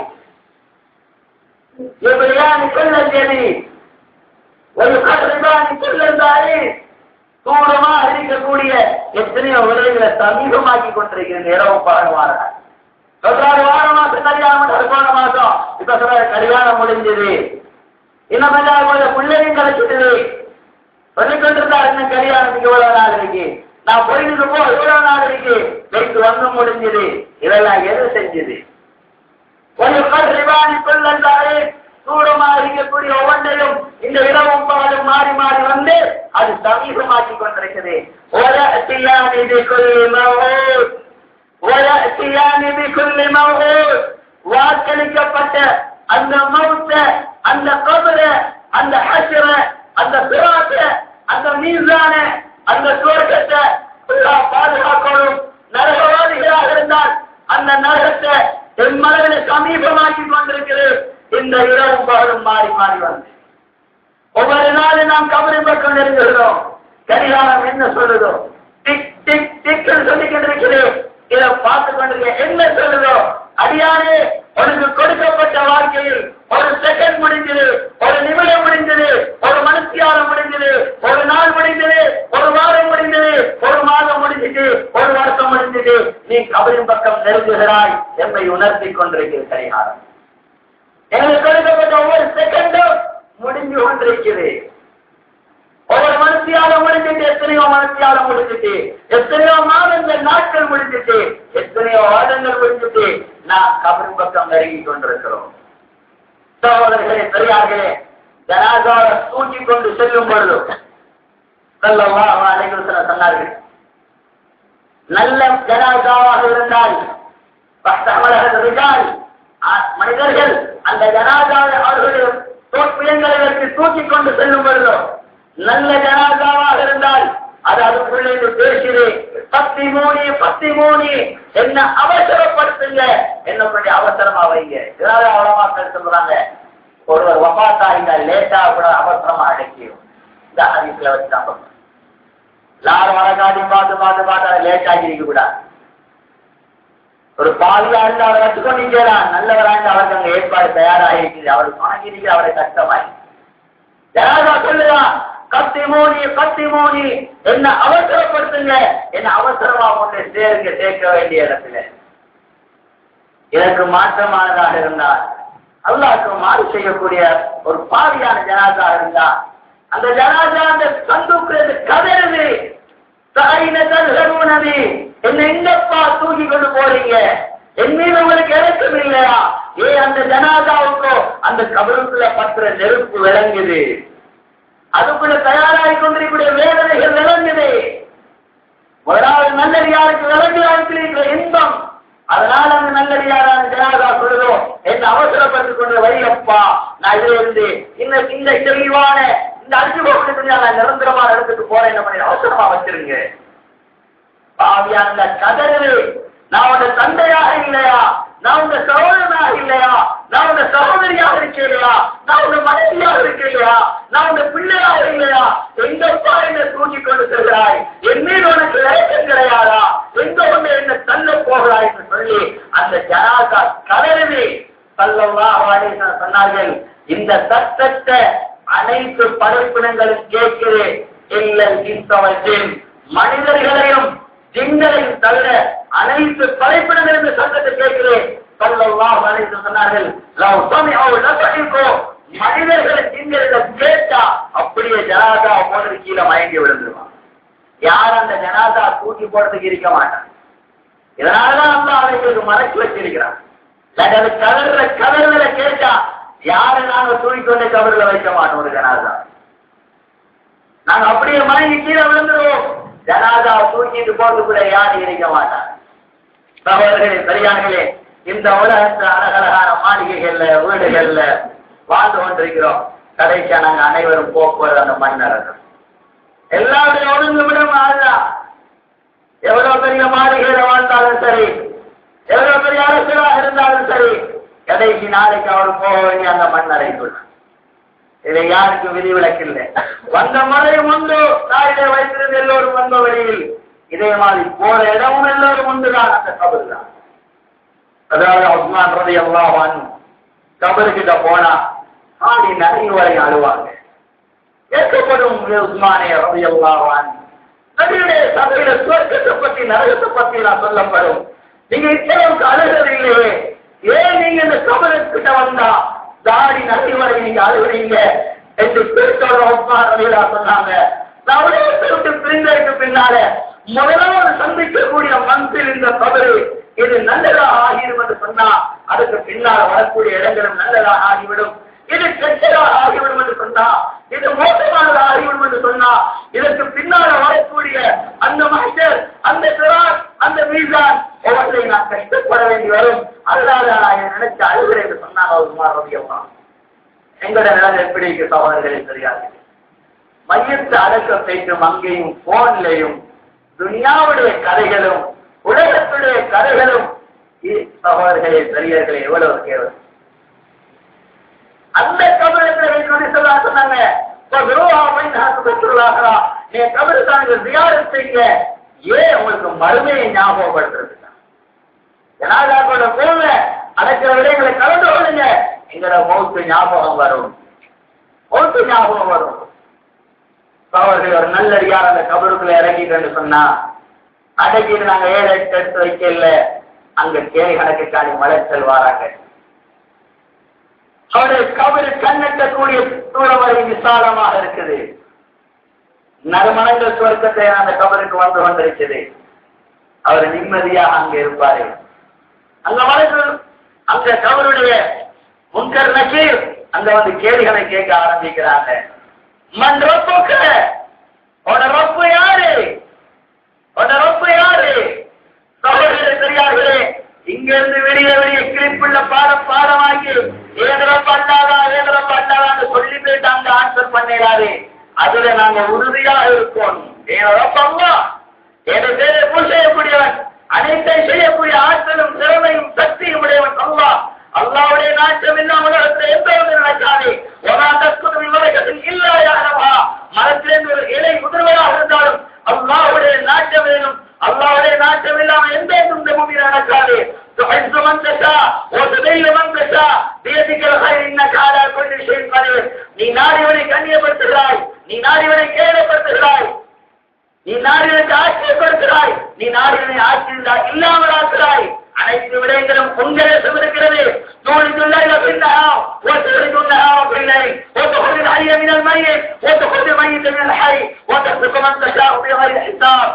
எப்படியான் கொள்ளது ஒரு கட்டுதான் கொள்ளந்தாரு தூரமா இருக்கக்கூடிய எத்தனையோ விளைவுகளை சமீபமாக்கி கொண்டிருக்கிறது இரவு பகவான சொல்றாரு வார மாசம் கல்யாணம் அது போன மாசம் இப்ப சொல்ற கல்யாணம் முடிஞ்சது இன்னும் கொஞ்சம் பிள்ளையும் கிடைச்சிடுது சொல்லிக் கொண்டிருந்தா இன்னும் கல்யாணத்துக்கு இவ்வளவு நாள் இருக்கு நான் போயிட்டு போ இவ்வளவு நாள் இருக்கு வைத்து வந்து முடிஞ்சது இதெல்லாம் எது செஞ்சது ஒரு கல்விவாணி கொள்ளந்தாரு தூரமாக இருக்கக்கூடிய ஒவ்வொன்றையும் இந்த இரவும் பகலும் மாறி மாறி வந்து அது சமீபமாக்கி கொண்டிருக்கிறது ஒலஅத்தியானி பிகுல்லி மௌத் ஒலஅத்தியானி பிகுல்லி மௌத் வாக்களிக்கப்பட்ட அந்த மௌத்த அந்த கபர அந்த ஹஷர அந்த பிராத்த அந்த மீசான அந்த சுவர்க்கத்தை எல்லாம் பாதுகாக்கணும் நரகவாதிகளாக இருந்தால் அந்த நரகத்தை என் மனதில் சமீபமாக்கி கொண்டிருக்கிறது இந்த இரவு பகலும் மாறி மாறி வந்து ஒவ்வொரு நாளும் நாம் கபரி பக்கம் நெருங்குகிறோம் கரிகாலம் என்ன சொல்லுதோ டிக் டிக் டிக் சொல்லிக்கிட்டு இருக்கிறேன் இதை பார்த்து கொண்டிருக்க என்ன சொல்லுதோ அடியானே உனக்கு கொடுக்கப்பட்ட வாழ்க்கையில் ஒரு செகண்ட் முடிஞ்சது ஒரு நிமிடம் முடிஞ்சது ஒரு மனுஷியாரம் முடிஞ்சது ஒரு நாள் முடிஞ்சது ஒரு வாரம் முடிஞ்சது ஒரு மாதம் முடிஞ்சது ஒரு வருஷம் முடிஞ்சது நீ கபரின் பக்கம் நெருங்குகிறாய் என்பதை உணர்த்தி கொண்டிருக்கிற கரிகாலம் எங்களுக்கு கொடுக்கப்பட்ட ஒவ்வொரு செகண்டும் முடிஞ்சு கொண்டிருக்கிறது ஒவ்வொரு மனுஷியால முடிஞ்சிட்டு எத்தனையோ மனுஷியால முடிஞ்சிட்டு எத்தனையோ மாதங்கள் நாட்கள் முடிஞ்சிட்டு எத்தனையோ வாதங்கள் முடிஞ்சிட்டு நாம் கபரின் பக்கம் நெருங்கி கொண்டிருக்கிறோம் சகோதரர்களே பெரியார்களே ஜனாதாவை தூக்கி கொண்டு செல்லும் பொழுது ஸல்லல்லாஹு அலைஹி வஸல்லம் சொன்னார்கள் நல்ல ஜனாதாவாக இருந்தால் பஸ்தமலக ரிஜால் மனிதர்கள் அந்த ஜனாதாவை அவர்களுடைய தோற்பியங்களை வைத்து தூக்கி கொண்டு செல்லும் பொழுதோ நல்ல ஜனாதாவாக இருந்தால் அது அதுக்குள்ளே இருந்து பேசுது பத்தி மூணு பத்தி மூணு என்ன அவசரப்படுத்துங்க என்ன கொஞ்சம் அவசரமா வைங்க இதனால அவ்வளவு சொல்றாங்க ஒருவர் வபாத்தாயிங்க லேட்டா கூட அவசரமா அடைக்கும் இந்த அதிகத்துல வச்சு தான் எல்லாரும் வழக்காட்டி பார்த்து பார்த்து பார்த்து அதை லேட் ஆகி இருக்க கூடாது ஒரு பாவியா இருந்து அவரை வச்சுக்கொண்டிருக்கலாம் நல்லவரா இருந்து அவருக்கு அங்க ஏற்பாடு தயாராக இருக்குது அவருக்கு வணங்கி அவரை கஷ்டமாய் ஜனாதா சொல்லுதான் கத்தி மோனி கத்தி மோனி என்ன அவசரப்படுத்துங்க என்ன அவசரமா கொண்டு சேருங்க சேர்க்க வேண்டிய இடத்துல இதற்கு மாற்றமானதாக இருந்தால் அல்லாஹ்க்கு மாறு செய்யக்கூடிய ஒரு பாவியான ஜனாதா இருந்தா அந்த ஜனாதா அந்த சந்துக்கு கதறுது தாயின தருணவி என்ன எங்கப்பா தூக்கி கொண்டு போறீங்க என் மீது உங்களுக்கு இறக்கம் இல்லையா ஏ அந்த ஜனாதாவுக்கோ அந்த கபருக்குள்ள பற்ற நெருப்பு விளங்குது அதுக்குள்ள தயாராகி கொண்டிருக்கக்கூடிய வேதனைகள் விளங்குது முதலாவது நல்லடியாருக்கு விளங்குகிறாருக்கு இருக்கிற இன்பம் அதனால அந்த நல்லடியாரான ஜனாதா சொல்லுதோம் என்ன அவசரப்பட்டுக் கொண்டு வையப்பா நான் இதுல இருந்து இந்த இந்த தெளிவான இந்த அஞ்சு கோபத்துக்கு நான் நிரந்தரமான இடத்துக்கு போறேன் என்ன பண்ணி அவசரமா வச்சிருங்க பாவியான கதறு நான் உங்க தந்தையாக இல்லையா நான் உங்க சகோதரனாக இல்லையா நான் உங்க சகோதரியாக இருக்கலையா நான் உங்க மனைவியாக இருக்கலையா நான் உங்க பிள்ளையாக இல்லையா எங்கப்பா என்ன தூக்கி கொண்டு செல்கிறாய் என் மீது உனக்கு இறக்கம் கிடையாது அந்த ஜனாதா கலருது சல்லல்லாஹு அலைஹி வஸல்லம் சொன்னார்கள் இந்த சத்தத்தை அனைத்து படைப்பினங்களும் கேட்குது இல்லை இன்சவற்றின் மனிதர்களையும் ஜிங்களையும் தவிர அனைத்து படைப்பினங்களும் இந்த சத்தத்தை கேட்குது சல்லல்லாஹு அலைஹி வஸல்லம் சொன்னார்கள் லவ் சமிஅு லசஇகு மனிதர்களை ஜிங்களை கேட்டா அப்படியே ஜனாதா போனது கீழே மயங்கி விழுந்துருவான் யார் அந்த ஜனாதா தூக்கி போறதுக்கு இருக்க மாட்டான் இதனாலதான் அல்லா அவைகளுக்கு மறைச்சு வச்சிருக்கிறான் அது கலர்ல கலர்ல கேட்டா யாரை நாங்க தூக்கி கொண்டு கவர்ல வைக்க மாட்டோம் ஒரு ஜனாதா நாங்க அப்படியே மயங்கி கீழே விழுந்துருவோம் ஜனாதா தூக்கிட்டு போறதுக்குள்ள யாரும் இருக்க மாட்டான் சகோதரர்களே பெரியார்களே இந்த உலகத்துல அழகழகான மாளிகைகள்ல வீடுகள்ல வாழ்ந்து கொண்டிருக்கிறோம் கடைசியா நாங்க அனைவரும் போக்குவரத்து அந்த மண்ணரசம் எல்லாருடைய ஒழுங்கு விடம் அதுதான் எவ்வளவு பெரிய மாளிகையில வாழ்ந்தாலும் சரி எவ்வளவு பெரிய அரசியலாக இருந்தாலும் சரி கடைசி நாளைக்கு அவர் போக வேண்டிய அந்த மண்ணறைக்குள் இதை யாருக்கு விதிவிலக்கு இல்லை வந்த மழையும் உண்டு தாயிலே வைத்திருந்த எல்லோரும் வந்த வழியில் இதே மாதிரி போற இடமும் எல்லோரும் உண்டுதான் அந்த கபர் தான் அதாவது உஸ்மான் ரதி அல்லாஹான் கபருக்கிட்ட போனா ஆடி நிறைய வரை அழுவாங்க கேட்கப்படும் உஸ்மானே ரதி அல்லாஹான் நபியுடைய சபையில சுவர்க்கத்தை பத்தி நரகத்தை பத்தி நான் சொல்லப்படும் நீங்க இத்தளவுக்கு அழுகிறது இல்லையே ஏன் நீங்க இந்த கபருக்கிட்ட வந்தா தாடி நகை வரை நீங்க அழுகுறீங்க என்று பேச்சோட உஸ்மான் ரவிலா சொன்னாங்க நான் உலகத்தை விட்டு பிரிந்ததுக்கு பின்னால முதலாவது சந்திக்கக்கூடிய மனசில் இந்த கபரு இது நல்லதாக ஆகிடும் என்று சொன்னா அதுக்கு பின்னால் வரக்கூடிய இடங்களும் நல்லதாக ஆகிவிடும் இது கெட்டதாக ஆகிவிடும் என்று சொன்னா இது மோசமானதாக ஆகிவிடும் என்று சொன்னா இதற்கு பின்னால வரக்கூடிய அந்த மகர் அந்த சிறார் அந்த மீசான் அவற்றை நான் கஷ்டப்பட வேண்டி வரும் அதனால நான் இதை நினைச்சு அழுகிறேன் என்று சொன்னாங்க உமார் ரவியம்மா எங்களோட நிலை எப்படி இருக்கு சகோதரர்களே தெரியாது மையத்தை அடக்க பேசும் அங்கேயும் போன்லையும் துனியாவுடைய கதைகளும் உலகத்துடைய கதைகளும் இ- சகோதரர்களே பெரியர்களே எவ்வளவு கேவலம் அந்த கபரத்தில் வைத்து சொல்லா சொன்னாங்க இப்ப விரோகா மைனாக்கு பெற்றுள்ளார்களா நீ கபருக்கான தியானம் செய்யுங்க ஏன் உங்களுக்கு மறுமையை ஞாபகப்படுத்துறது ஜனாதாக்களோட போங்க அடக்கிற விடயங்களை கலந்து கொள்ளுங்க எங்களோட மௌத்து ஞாபகம் வரும் மௌத்து ஞாபகம் வரும் அவர்கள் ஒரு நல்லடியார் அந்த கபருக்குள்ள இறங்கிட்டு சொன்னா அடக்கிட்டு நாங்க ஏழு எட்டு எடுத்து வைக்கல அங்க கேள்வி கணக்குக்காணி மலைச்சல் வாராங்க அவருடைய கபரு கண்ணெட்டக்கூடிய தூரம் வரை விசாலமாக இருக்குது நறுமணங்கள் சுவர்க்கத்தை அந்த கபருக்கு வந்து கொண்டிருக்குது அவர் நிம்மதியாக அங்க இருப்பாரு அங்க வந்து அந்த கபருடைய முன்கர் நக்கீர் அங்க வந்து கேள்விகளை கேட்க ஆரம்பிக்கிறாங்க மண் ரப்புக்கு உன ரப்பு யாரு உன ரப்பு யாரு சகோதரர்களே பெரியார்களே இங்க இருந்து வெளியே வெளியே கிளிப்புள்ள பாடம் பாடமாக்கி ஏதரப்ப அல்லாதா ஏதரப்ப அல்லாதான்னு சொல்லி போயிட்டு அங்க ஆன்சர் பண்ணிடாரு அதுல நாங்க உறுதியா இருக்கோம் ஏதரப்பா எதை பேரை பூ செய்யக்கூடியவன் அனைத்தை செய்யக்கூடிய ஆற்றலும் திறமையும் சக்தியும் உடையவன் அல்லா அல்லாவுடைய நாட்டம் இல்லாமல் உலகத்தை எந்த ஒன்று நடக்காது ஒரா தற்கொலை விவரத்தில் இல்லாயாரவா மரத்திலிருந்து ஒரு இலை முதிர்வதாக இருந்தாலும் அல்லாவுடைய நாட்டம் வேணும் அல்லாவுடைய நாட்டம் இல்லாமல் எந்த இந்த பூமி நடக்காது تعز من تشاء وتذل من تشاء بيدك الخير انك على كل شيء قدير நீ நாடிவனை கண்ணியப்படுத்துகிறாய் நீ நாடிவனை கேடப்படுத்துகிறாய் நீ நாடினத்தை ஆட்சியப்படுத்துகிறாய் நீ நாடினை ஆட்சி இல்லாமல் ஆக்குகிறாய் அனைத்து விடயங்களும் உங்களிடம் இருக்கிறது தோழித்துள்ளாய் பின்னஹா وتخرجونها وبالليل وتخرج الحي من الميت وتخرج الميت من الحي وتخرج من تشاء بغير حساب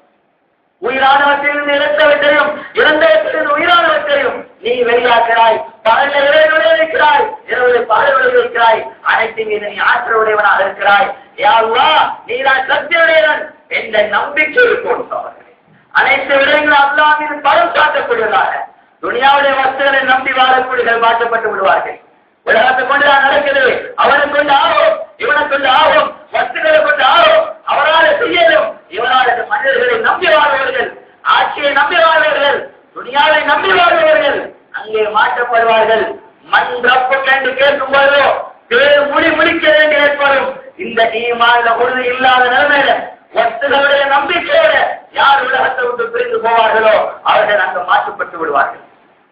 உயிரானவற்றிலிருந்து இறந்தவற்றையும் இறந்தவற்றிலிருந்து உயிரானவற்றையும் நீ வெளியாக்குறாய் பகல்ல இரவு விளைவிக்கிறாய் இரவு பகல் விளைவிக்கிறாய் அனைத்து மீது நீ ஆற்றல் உடையவனாக இருக்கிறாய் யாருவா நீதான் சக்தியுடையவன் என்ற நம்பிக்கை கொடுத்தவர்கள் அனைத்து விடயங்களும் அல்லா மீது பலம் காட்டக்கூடியதாக துனியாவுடைய வஸ்துகளை நம்பி வாழக்கூடியவர்கள் மாற்றப்பட்டு விடுவார்கள் உலகத்தை கொண்டுதான் நடக்குது அவனை கொண்டு ஆகும் இவனை கொண்டு ஆகும் வஸ்துகளை கொண்டு ஆகும் அவரால் செய்யலும் இவரால் இந்த மனிதர்களை நம்பி வாழ்பவர்கள் ஆட்சியை நம்பி வாழ்பவர்கள் துனியாவை நம்பி வாழ்பவர்கள் அங்கே மாற்றப்படுவார்கள் மண் ரப்பு கண்டு கேட்கும் போதோ பேர் முடி முடிக்க வேண்டி ஏற்படும் இந்த ஈமான்ல உறுதி இல்லாத நிலைமையில வஸ்துகளுடைய நம்பிக்கையோட யார் உலகத்தை விட்டு பிரிந்து போவார்களோ அவர்கள் அங்கு மாற்றப்பட்டு விடுவார்கள்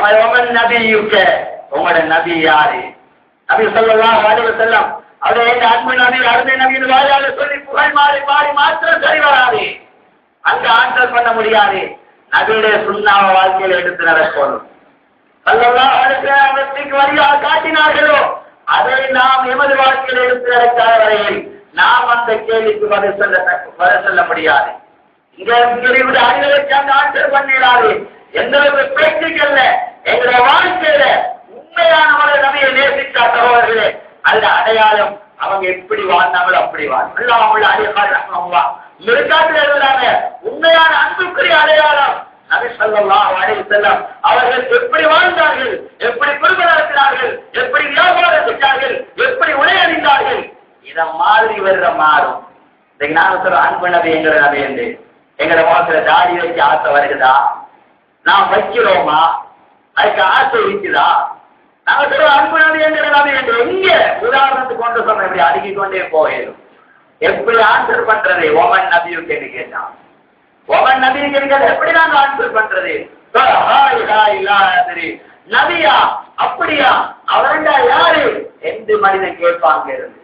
ஒமன் நபியுக்க உங்களோட நபி யாரு நபி சொல்லலாம் வாலிப செல்லம் அதை எங்க அன்பு நபி அருமை நபியின் வாயால சொல்லி புகழ் மாறி மாறி மாத்திரம் சரி வராது அங்க ஆன்சர் பண்ண முடியாது நபியுடைய சுண்ணாவ வாழ்க்கையில எடுத்து நடக்கணும் சொல்லலாம் வெற்றிக்கு வழியாக காட்டினார்களோ அதை நாம் எமது வாழ்க்கையில் எடுத்து நடக்காத வரையில் நாம் அந்த கேள்விக்கு பதில் சொல்ல பதில் சொல்ல முடியாது இங்க இங்க அறிவுரைக்கு அந்த ஆன்சர் பண்ணிடாது எந்த ஒரு பேச்சுக்கல்ல எங்களுடைய வாழ்க்கையில உண்மையானவரை நபியை நேசித்த சகோதரர்களே அல்ல அடையாளம் அவங்க எப்படி வாழ்ந்தாங்களோ அப்படி வாழ் அவங்கள அடையாளம் மிருகாட்டில் இருந்தாங்க உண்மையான அன்புக்குரிய அடையாளம் நபி ஸல்லல்லாஹு அலைஹி வஸல்லம் அவர்கள் எப்படி வாழ்ந்தார்கள் எப்படி குடும்பம் நடத்தினார்கள் எப்படி வியாபாரம் செஞ்சார்கள் எப்படி உடை அணிந்தார்கள் இத மாதிரி வருற மாறும் இன்னைக்கு நான் சொல்ற அன்பு நபி எங்கிற நபி என்று எங்கட முகத்துல தாடி வச்சு ஆசை வருகுதா நாம் வைக்கிறோமா அதுக்கு ஆசை இருக்குதா நாங்க சொல்ற அன்பு நபி என்கிற நபி என்று எங்க உதாரணத்துக்கு கொண்டு சொன்ன இப்படி அடுக்கி கொண்டே போயிடும் எப்படி ஆன்சர் பண்றது ஓமன் நபியும் கேட்டு கேட்டான் ஓமன் நபி கேட்கிறது எப்படி நாங்க ஆன்சர் பண்றது ஹாய் ஹாய் இல்லாதிரி நபியா அப்படியா அவரண்டா யாரு என்று மனிதன் கேட்பாங்க இருந்து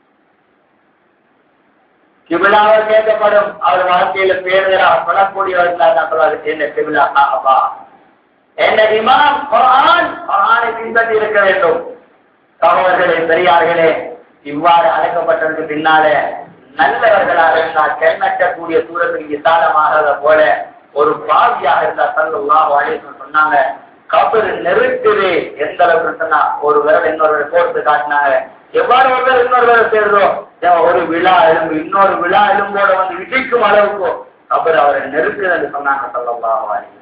கிபிலாவை கேட்கப்படும் அவர் வாழ்க்கையில பேருகிறா சொல்லக்கூடியவர்களாக தான் சொல்றாரு என்ன கிபிலா அப்பா என்ன இமாம் குரான் குரானை பின்பற்றி இருக்க வேண்டும் சகோதரர்களே பெரியார்களே இவ்வாறு அழைக்கப்பட்டதற்கு பின்னால நல்லவர்களாக இருந்தால் கண்ணட்டக்கூடிய சூரத்துக்கு விசாலமாகாத போல ஒரு பாவியாக இருந்தா சல்லுல்லாஹு அலைஹி சொன்னாங்க கபர் நெருக்குது எந்த அளவுக்கு சொன்னா ஒரு விரல் இன்னொரு கோர்த்து காட்டினாங்க எவ்வாறு ஒரு விரல் இன்னொரு விரல் சேருதோ ஏன் ஒரு விழா எலும்பு இன்னொரு விழா எலும்போட வந்து இடிக்கும் அளவுக்கு கபர் அவரை நெருக்குதுன்னு சொன்னாங்க சல்லுல்லாஹு அலைஹி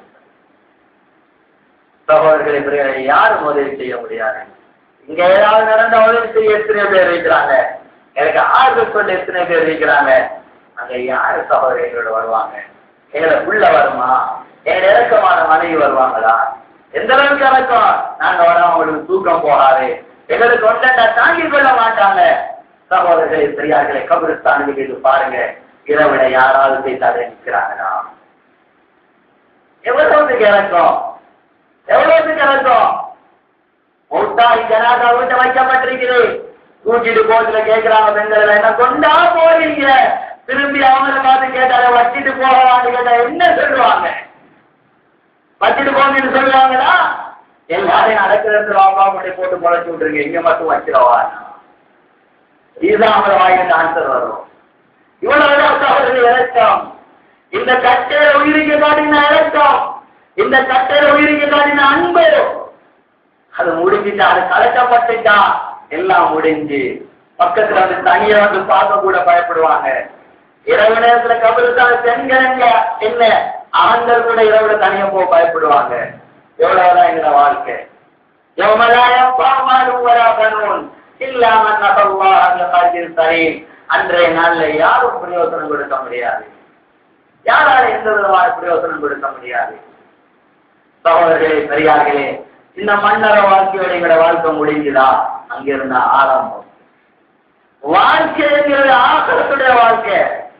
சகோதரர்களை பிரிவுகளை யாரும் உதவி செய்ய முடியாது இங்க ஏதாவது நடந்த உதவி செய்ய எத்தனை பேர் இருக்கிறாங்க எனக்கு ஆறுதல் சொல்ல எத்தனை பேர் இருக்கிறாங்க அங்க யாரு சகோதரிகளோட வருவாங்க எங்களை புள்ள வருமா எங்க இறக்கமான மனைவி வருவாங்களா எந்த அளவுக்கு இறக்கம் நாங்க வர அவங்களுக்கு தூக்கம் போகாது எங்களுக்கு கொண்டா தாங்கிக் கொள்ள மாட்டாங்க சகோதரர்களை பெரியார்களை கபிரிஸ்தானுக்கு இது பாருங்க இரவிட யாராவது போய் தடை நிற்கிறாங்களா எவ்வளவுக்கு இறக்கம் எவ்வளவுக்கு இறக்கம் மௌத்தாய் ஜனாதா வீட்டை வைக்கப்பட்டிருக்குது தூக்கிட்டு போட்டுல கேட்கிறாங்க பெண்கள் என்ன கொண்டா போறீங்க திரும்பி அவங்கள பார்த்து கேட்டாங்க வச்சிட்டு போகலான்னு கேட்டா என்ன சொல்லுவாங்க வச்சிட்டு போங்கன்னு சொல்லுவாங்களா எல்லாரையும் நடக்கிறது வாப்பா கொண்டு போட்டு முளைச்சு விட்டுருங்க இங்க மட்டும் வச்சிடவா இதுதான் அவங்கள வாயிட்டு ஆன்சர் வரும் இவ்வளவுதான் சகோதரி இறக்கம் இந்த கட்டையில உயிருக்கு காட்டின இறக்கம் இந்த கட்டையில உயிருக்கு காட்டின அன்பு அது முடிஞ்சுட்டா அது கலக்கப்பட்டுட்டா எல்லாம் முடிஞ்சு பக்கத்துல வந்து தனியா வந்து பார்க்க கூட பயப்படுவாங்க இரவு நேரத்துல கபருக்கான பெண்கள் என்ன ஆண்கள் கூட இரவுல தனியா போக பயப்படுவாங்க எவ்வளவுதான் எங்க வாழ்க்கை எவ்வளவு பாமாலும் வரா பண்ணுவோம் இல்லாம நபல்லா அந்த காலத்தில் சரி அன்றைய நாள்ல யாரும் பிரயோசனம் கொடுக்க முடியாது யாரால எந்த விதமான பிரயோசனம் கொடுக்க முடியாது சகோதரர்களே பெரியார்களே இந்த மன்னர வாழ்க்கையோட எங்களோட வாழ்க்கை முடிஞ்சுதா அங்கிருந்த ஆரம்பம் வாழ்க்கைங்கிறது ஆகரத்துடைய வாழ்க்கை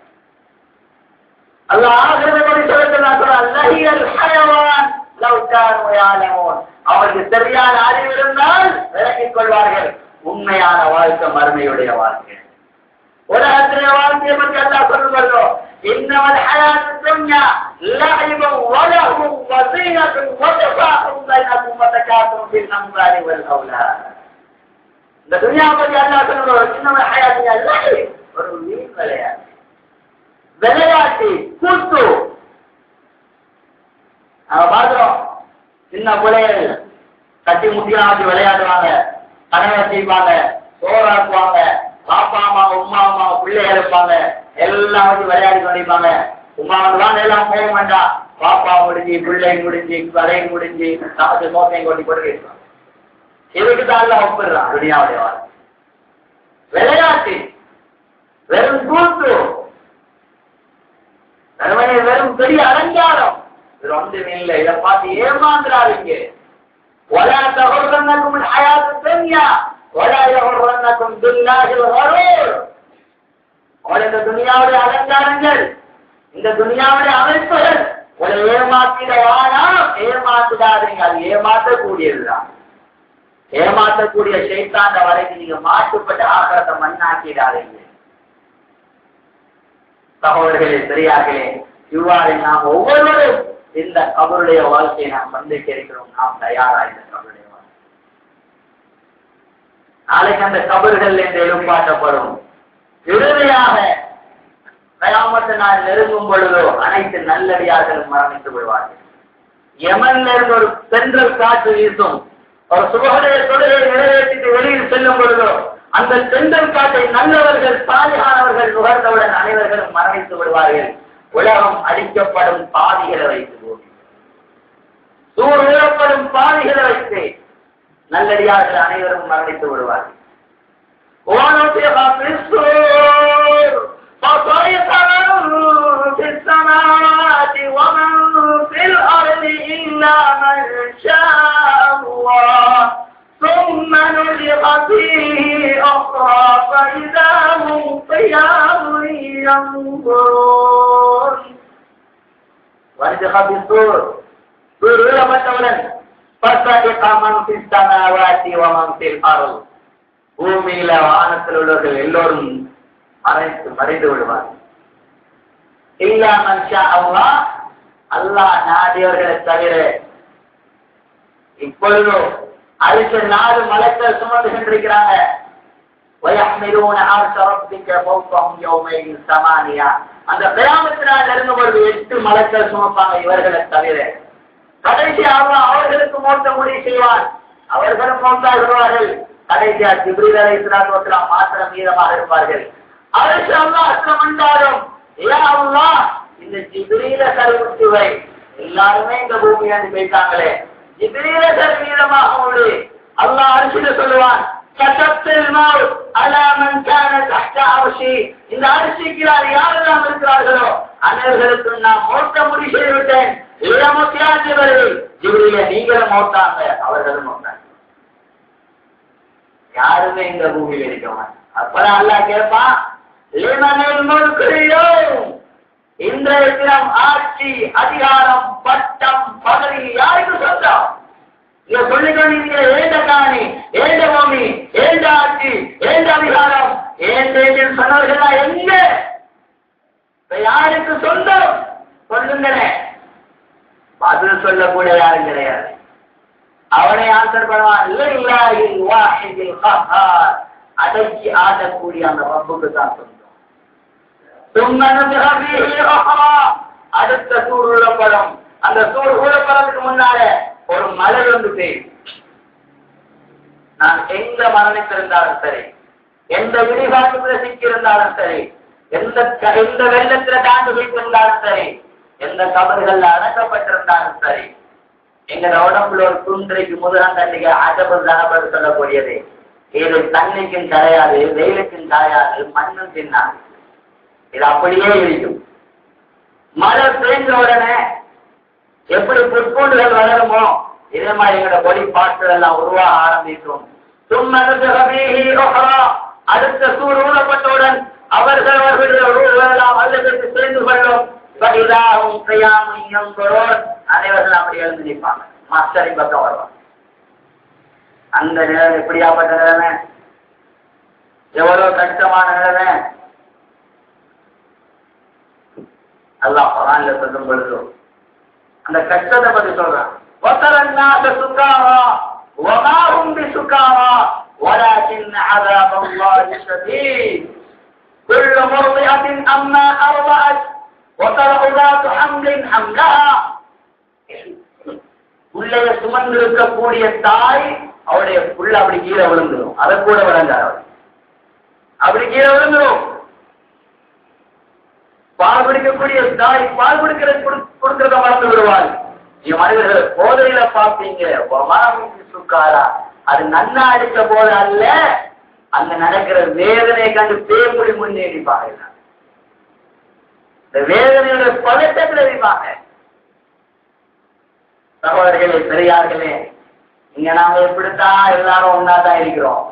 அல்ல ஆகிறத படி சொல்லுகிறான் அவருக்கு சரியான அறிவு இருந்தால் விளக்கிக் கொள்வார்கள் உண்மையான வாழ்க்கை மறுமையுடைய வாழ்க்கை உலகத்திலே வாழ்க்கையை பற்றி அல்லா சொல்லுவதோ இன்னவன் ஹயாத் துன்யா லஹிபு வலஹு வஸீனத்து வதஃபாஹு பைனக்கும் வதகாத்தும் ஃபில் அம்வாலி வல் அவுலாத் இந்த துன்யா பற்றி அல்லா சொல்லுவதோ இன்னவன் ஹயாத் லஹிப் ஒரு வீண் விளையாட்டு விளையாட்டு கூத்து அவ பாக்குறோம் சின்ன பிள்ளைகள் கட்டி முட்டியா வச்சு விளையாடுவாங்க கடன் வச்சிருப்பாங்க சோறாக்குவாங்க பாப்பா அம்மா உமா அம்மா பிள்ளைகள் இருப்பாங்க எல்லாம் வச்சு விளையாடி கொண்டிருப்பாங்க உமா வந்து எல்லாம் போக வேண்டாம் பாப்பா முடிஞ்சு பிள்ளை முடிஞ்சு வலை முடிஞ்சு நமக்கு மோசையும் கொண்டு கொண்டு இருப்பாங்க இதுக்கு தான் எல்லாம் ஒப்பிடுறான் துணியாவுடைய வாழ்க்கை விளையாட்டு வெறும் கூத்து வெறுமனே வெறும் பெரிய அலங்காரம் இது ஒன்றும் இல்லை இதை பார்த்து ஏமாந்துடாதீங்க ولا تغرنكم الحياة الدنيا ولا يغرنكم بالله الغرور உங்களை இந்த துனியாவுடைய அலங்காரங்கள் இந்த துனியாவுடைய அமைப்புகள் உங்களை ஏமாத்திட வேணாம் ஏமாத்திடாதீங்க அது ஏமாற்றக்கூடியதுதான் ஏமாற்றக்கூடிய சைத்தாண்ட வரைக்கும் நீங்க மாட்டுப்பட்டு ஆகிறத மண்ணாக்கிடாதீங்க சகோதரர்களே பெரியார்களே இவ்வாறு நாம் ஒவ்வொருவரும் இந்த கபருடைய வாழ்க்கையை நாம் சந்திக்க இருக்கிறோம் நாம் தயாரா இந்த கபருடைய வாழ்க்கை நாளைக்கு அந்த கபர்கள் என்று எழுப்பாட்டப்படும் இறுதியாக கயாமத்து நாள் நெருங்கும் பொழுதோ அனைத்து நல்லடியார்களும் மரணித்து விடுவார்கள் யமன்ல இருந்து ஒரு தென்றல் காற்று வீசும் ஒரு சுபகடைய தொழிலை நிறைவேற்றிட்டு வெளியில் செல்லும் பொழுதோ அந்த தென்றல் காற்றை நல்லவர்கள் சாலியானவர்கள் நுகர்ந்தவுடன் அனைவர்களும் மரணித்து விடுவார்கள் உலகம் அடிக்கப்படும் பாதிகளை வைத்து போகும் சூர் உயரப்படும் பாதிகளை வைத்து நல்லடியார்கள் அனைவரும் மரணித்து விடுவார்கள் ونفخ في الصور فصيح من في السماوات ومن في الأرض إلا من شاء الله ثم نفخ فيه أخرى فإذا هم قيام ينظرون ونفخ في الصور سور விழப்பட்டவுடன் فصيح من في السماوات ومن في الأرض பூமியில வானத்தில் உள்ளவர்கள் எல்லோரும் மறைத்து மறைந்து விடுவார் இல்லாமல் அல்லா அல்லாஹ் நாடியவர்களை தவிர இப்பொழுதும் அடுத்த நாலு மலக்கள் சுமந்து சென்றிருக்கிறாங்க ويحملون عرش ربك فوقهم يومئذ ثمانية அந்த கிராமத்தினால் நெருங்கும் பொழுது எட்டு மலக்கள் சுமப்பாங்க இவர்களை தவிர கடைசி அல்லாஹ் அவர்களுக்கு மோட்ட முடிவு செய்வான் அவர்களும் மோட்டாகிறார்கள் கடைசியா ஜிப்ரீல் அலைஹிஸ்ஸலாத்து வஸலாம் மாத்திரம் மீதமாக இருப்பார்கள் அரசு அல்லாஹ் அர்த்தம் என்றாலும் ஏ அல்லாஹ் இந்த ஜிப்ரீல கருவுத்துவை எல்லாருமே இந்த பூமியாண்டு போயிட்டாங்களே ஜிப்ரீல கரு மீதமாக உண்டு அல்லாஹ் அரிசியில சொல்லுவான் கட்டத்தில் மால் அலாமன் கான தஹ்த அர்ஷி இந்த அரிசிக்கு யாரெல்லாம் இருக்கிறார்களோ அனைவர்களுக்கு நான் மோட்ட முடிவு செய்து விட்டேன் இளமத்தியா ஜிப்ரீல் ஜிப்ரீல நீங்களும் மோட்டாங்க அவர்களும் மோட்டாங்க யாருமே இந்த பூமியில் இருக்க மாட்டான் அப்பதான் அல்லாஹ் கேட்பான் லிமனில் முல்குரியோ இன்றைய தினம் ஆட்சி அதிகாரம் பட்டம் பதவி யாருக்கு சொந்தம் இத சொல்லிக்கொண்டீங்க ஏண்ட காணி ஏண்ட பூமி ஏண்ட ஆட்சி ஏண்ட அதிகாரம் ஏண்ட சொன்னவர்கள் எங்க இப்ப யாருக்கு சொந்தம் சொல்லுங்களேன் பதில் சொல்லக்கூடிய யாரும் கிடையாது அவனை ஆன்சர் பண்ணுவான் லில்லாஹில் வாஹிதில் கஹார் அடக்கி ஆடக்கூடிய அந்த ரப்புக்கு தான் சொந்தம் ثم نفخ فيه أخرى அடுத்த சூர் உழப்படும் அந்த சூர் உழப்பறதுக்கு முன்னால ஒரு மலை வந்து பெய்யும் நான் எங்க மரணித்திருந்தாலும் சரி எந்த விடிகாட்டுல சிக்கியிருந்தாலும் சரி எந்த க- எந்த வெள்ளத்துல தாண்டு வைத்திருந்தாலும் சரி எந்த கபறுகள்ல அடக்கப்பட்டிருந்தாலும் சரி எங்க உடம்புல ஒரு துன்றைக்கு முதுகான் தண்ணிக்கு அஜபு தனபடு சொல்லக்கூடியது இது தண்ணிக்கும் கிடையாது வெயிலுக்கும் கிடையாது மண்ணும் தின்னாது இது அப்படியே இருக்கும் மழை பெய்ஞ்ச உடனே எப்படி புற்பூண்டுகள் வளருமோ இதே மாதிரி எங்களோட பொடி பாட்டுகள் எல்லாம் உருவாக ஆரம்பிக்கும் சும்மனது ரபீஹி உஹ்ரா. அடுத்த சூர் ஊழப்பட்டவுடன் அவர்கள் அவர்களுடைய உருவங்கள் எல்லாம் அல்லது சேர்ந்து கொள்ளும் பகிதாகும் கையாமும் எங்கோர் அனைவர்கள் அப்படி எழுந்து நிற்பாங்க மாஸ்டரின் பக்கம் வருவாங்க அந்த நிலைமை எப்படியாப்பட்ட நிலைமை எவ்வளவு கஷ்டமான நிலைமை அல்லாஹ் குரான்ல சொல்லும் பொழுது அந்த கஷ்டத்தை பத்தி சொல்றான் وَتَرَى النَّاسَ سُكَارَى وَمَا هُمْ بِسُكَارَى وَلَكِنَّ عَذَابَ اللَّهِ شَدِيدٌ كُلُّ مُرْضِعَةٍ أَمَّا أَرْضَعَتْ وَتَرَى ذَاتُ حَمْلٍ حَمْلَهَا உள்ளே சுமந்திருக்கக்கூடிய தாய் அவருடைய புள்ள அப்படி கீழே விழுந்துடும் அதை கூட விளங்காது அவள். அப்படி கீழே விழுந்துடும் பால் குடிக்கக்கூடிய தாய் பால் குடிக்கிற கொடுக்கிறத மறந்து விடுவாள் நீ மனிதர்கள் போதையில பாப்பீங்க சுக்காரா அது நன்னா அடிக்க போல அல்ல அங்க நடக்கிற வேதனை கண்டு பேமுடி முன்னேறிப்பாங்க இந்த வேதனையோட பதட்டத்தில் இருப்பாங்க சகோதரர்களே பெரியார்களே இங்க நாம எப்படித்தான் எல்லாரும் ஒன்னா தான் இருக்கிறோம்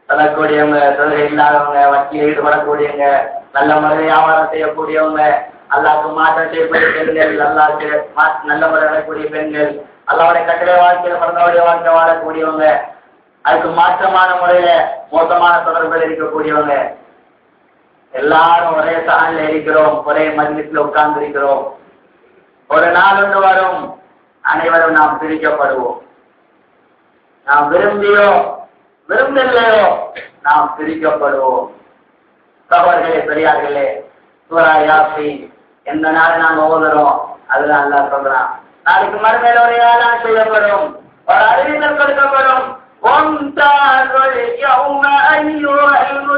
சொல்லக்கூடியவங்க தொழில் இல்லாதவங்க வட்டியில் ஈடுபடக்கூடியவங்க நல்ல முறையில் வியாபாரம் செய்யக்கூடியவங்க அல்லாவுக்கு மாற்றம் செய்யக்கூடிய பெண்கள் அல்லாவுக்கு மா- நல்ல முறை வாழக்கூடிய பெண்கள் அல்லாவுடைய கட்டளை வாழ்க்கையில பிறந்தவருடைய வாழ்க்கை வாழக்கூடியவங்க அதுக்கு மாற்றமான முறையில மோசமான தொடர்புகள் இருக்கக்கூடியவங்க எல்லாரும் ஒரே சாணில இருக்கிறோம் ஒரே மஜ்லிஸ்ல உட்கார்ந்து இருக்கிறோம் ஒரு நாள் ஒன்று வரும் அனைவரும் நாம் பிரிக்கப்படுவோம் நாம் விரும்பியோ விரும்பலையோ நாம் பிரிக்கப்படுவோம் சகோதரர்களே பெரியார்களே சூரா யாசின் எந்த நாள் நாம் ஓதுறோம் அதுல அல்லாஹ் சொல்றான் நாளைக்கு மறுமையில ஒரு ஏழாம் செய்யப்படும் ஒரு அறிவித்தல் கொடுக்கப்படும் وامتازوا اليوم أيها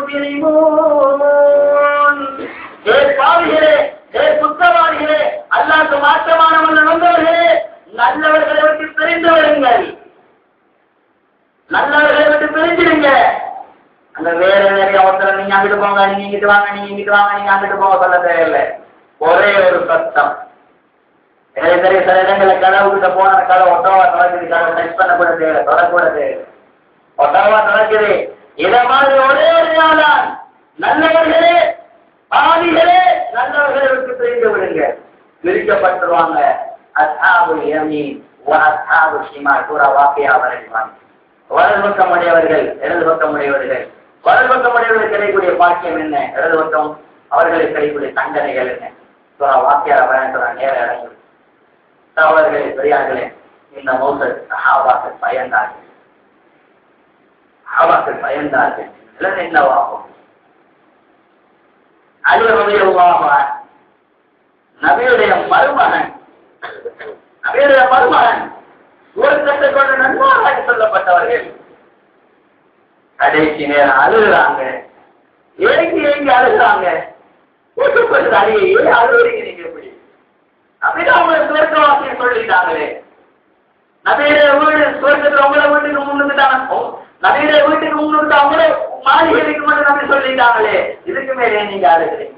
المجرمون ஏ பாவிகளே ஏ குற்றவாளிகளே அல்லாஹ்க்கு மாற்றமானவன் நடந்தவர்களே நல்லவர்களை விட்டு பிரிந்து விடுங்கள் நல்லவர்களை விட்டு பிரிஞ்சிடுங்க அந்த வேற வேற ஒருத்தர் நீங்க அங்கிட்டு போங்க நீங்க இங்கிட்டு வாங்க நீங்க இங்கிட்டு வாங்க நீங்க அங்கிட்டு போங்க சொல்ல தேவையில்லை ஒரே ஒரு சத்தம் எனக்கு தெரிய சில இடங்கள்ல கதவு கிட்ட போன கதை ஒட்டவா தொடக்குது கதை டச் பண்ண கூட தேவை தொடக்கூட தேவை ஒட்டவா தொடக்குது இத மாதிரி ஒரே ஒரு நாளான் நல்லவர்களே பாவிகளே நல்லவர்களை விட்டு பிரிந்து விடுங்க பிரிக்கப்பட்டுருவாங்க அசாபு யமீன் அசாபு ஷிமா சூரா வாக்கியா வரைவாங்க வலது பக்கம் உடையவர்கள் இடது பக்கம் உடையவர்கள் வலது பக்கம் உடையவர்கள் கிடைக்கக்கூடிய பாக்கியம் என்ன இடது பக்கம் அவர்களுக்கு கிடைக்கக்கூடிய தண்டனைகள் என்ன சூரா வாக்கியார பயன் நேர இடங்கள் சகோதரர்களே பெரியார்களே இந்த மோசல் சஹாபாக்கள் பயந்தார்கள் சஹாபாக்கள் பயந்தார்கள் நிலைமை என்னவாகும் அலி ரலியல்லாஹு அன்ஹு நபியுடைய மருமகன் நபியுடைய மருமகன் சுவர்க்கத்தை கொண்டு நன்மாராக சொல்லப்பட்டவர்கள் கடைசி நேரம் அழுகுறாங்க ஏங்கி ஏங்கி அழுகுறாங்க கூட்டுப்பட்டு அழிய ஏன் அழுகுறீங்க நீங்க எப்படி அப்படிதான் அவங்க சுவர்க்கவாசியை சொல்லிட்டாங்களே நபியுடைய வீடு சுவர்க்கத்துல உங்களை வீட்டுக்கு முன்னுக்கு தான் நபியுடைய வீட்டுக்கு முன்னுக்கு அவங்களே மாளிகைக்கு மட்டும் நம்பி சொல்லிட்டாங்களே இதுக்கு மேலே நீங்க அழுகிறீங்க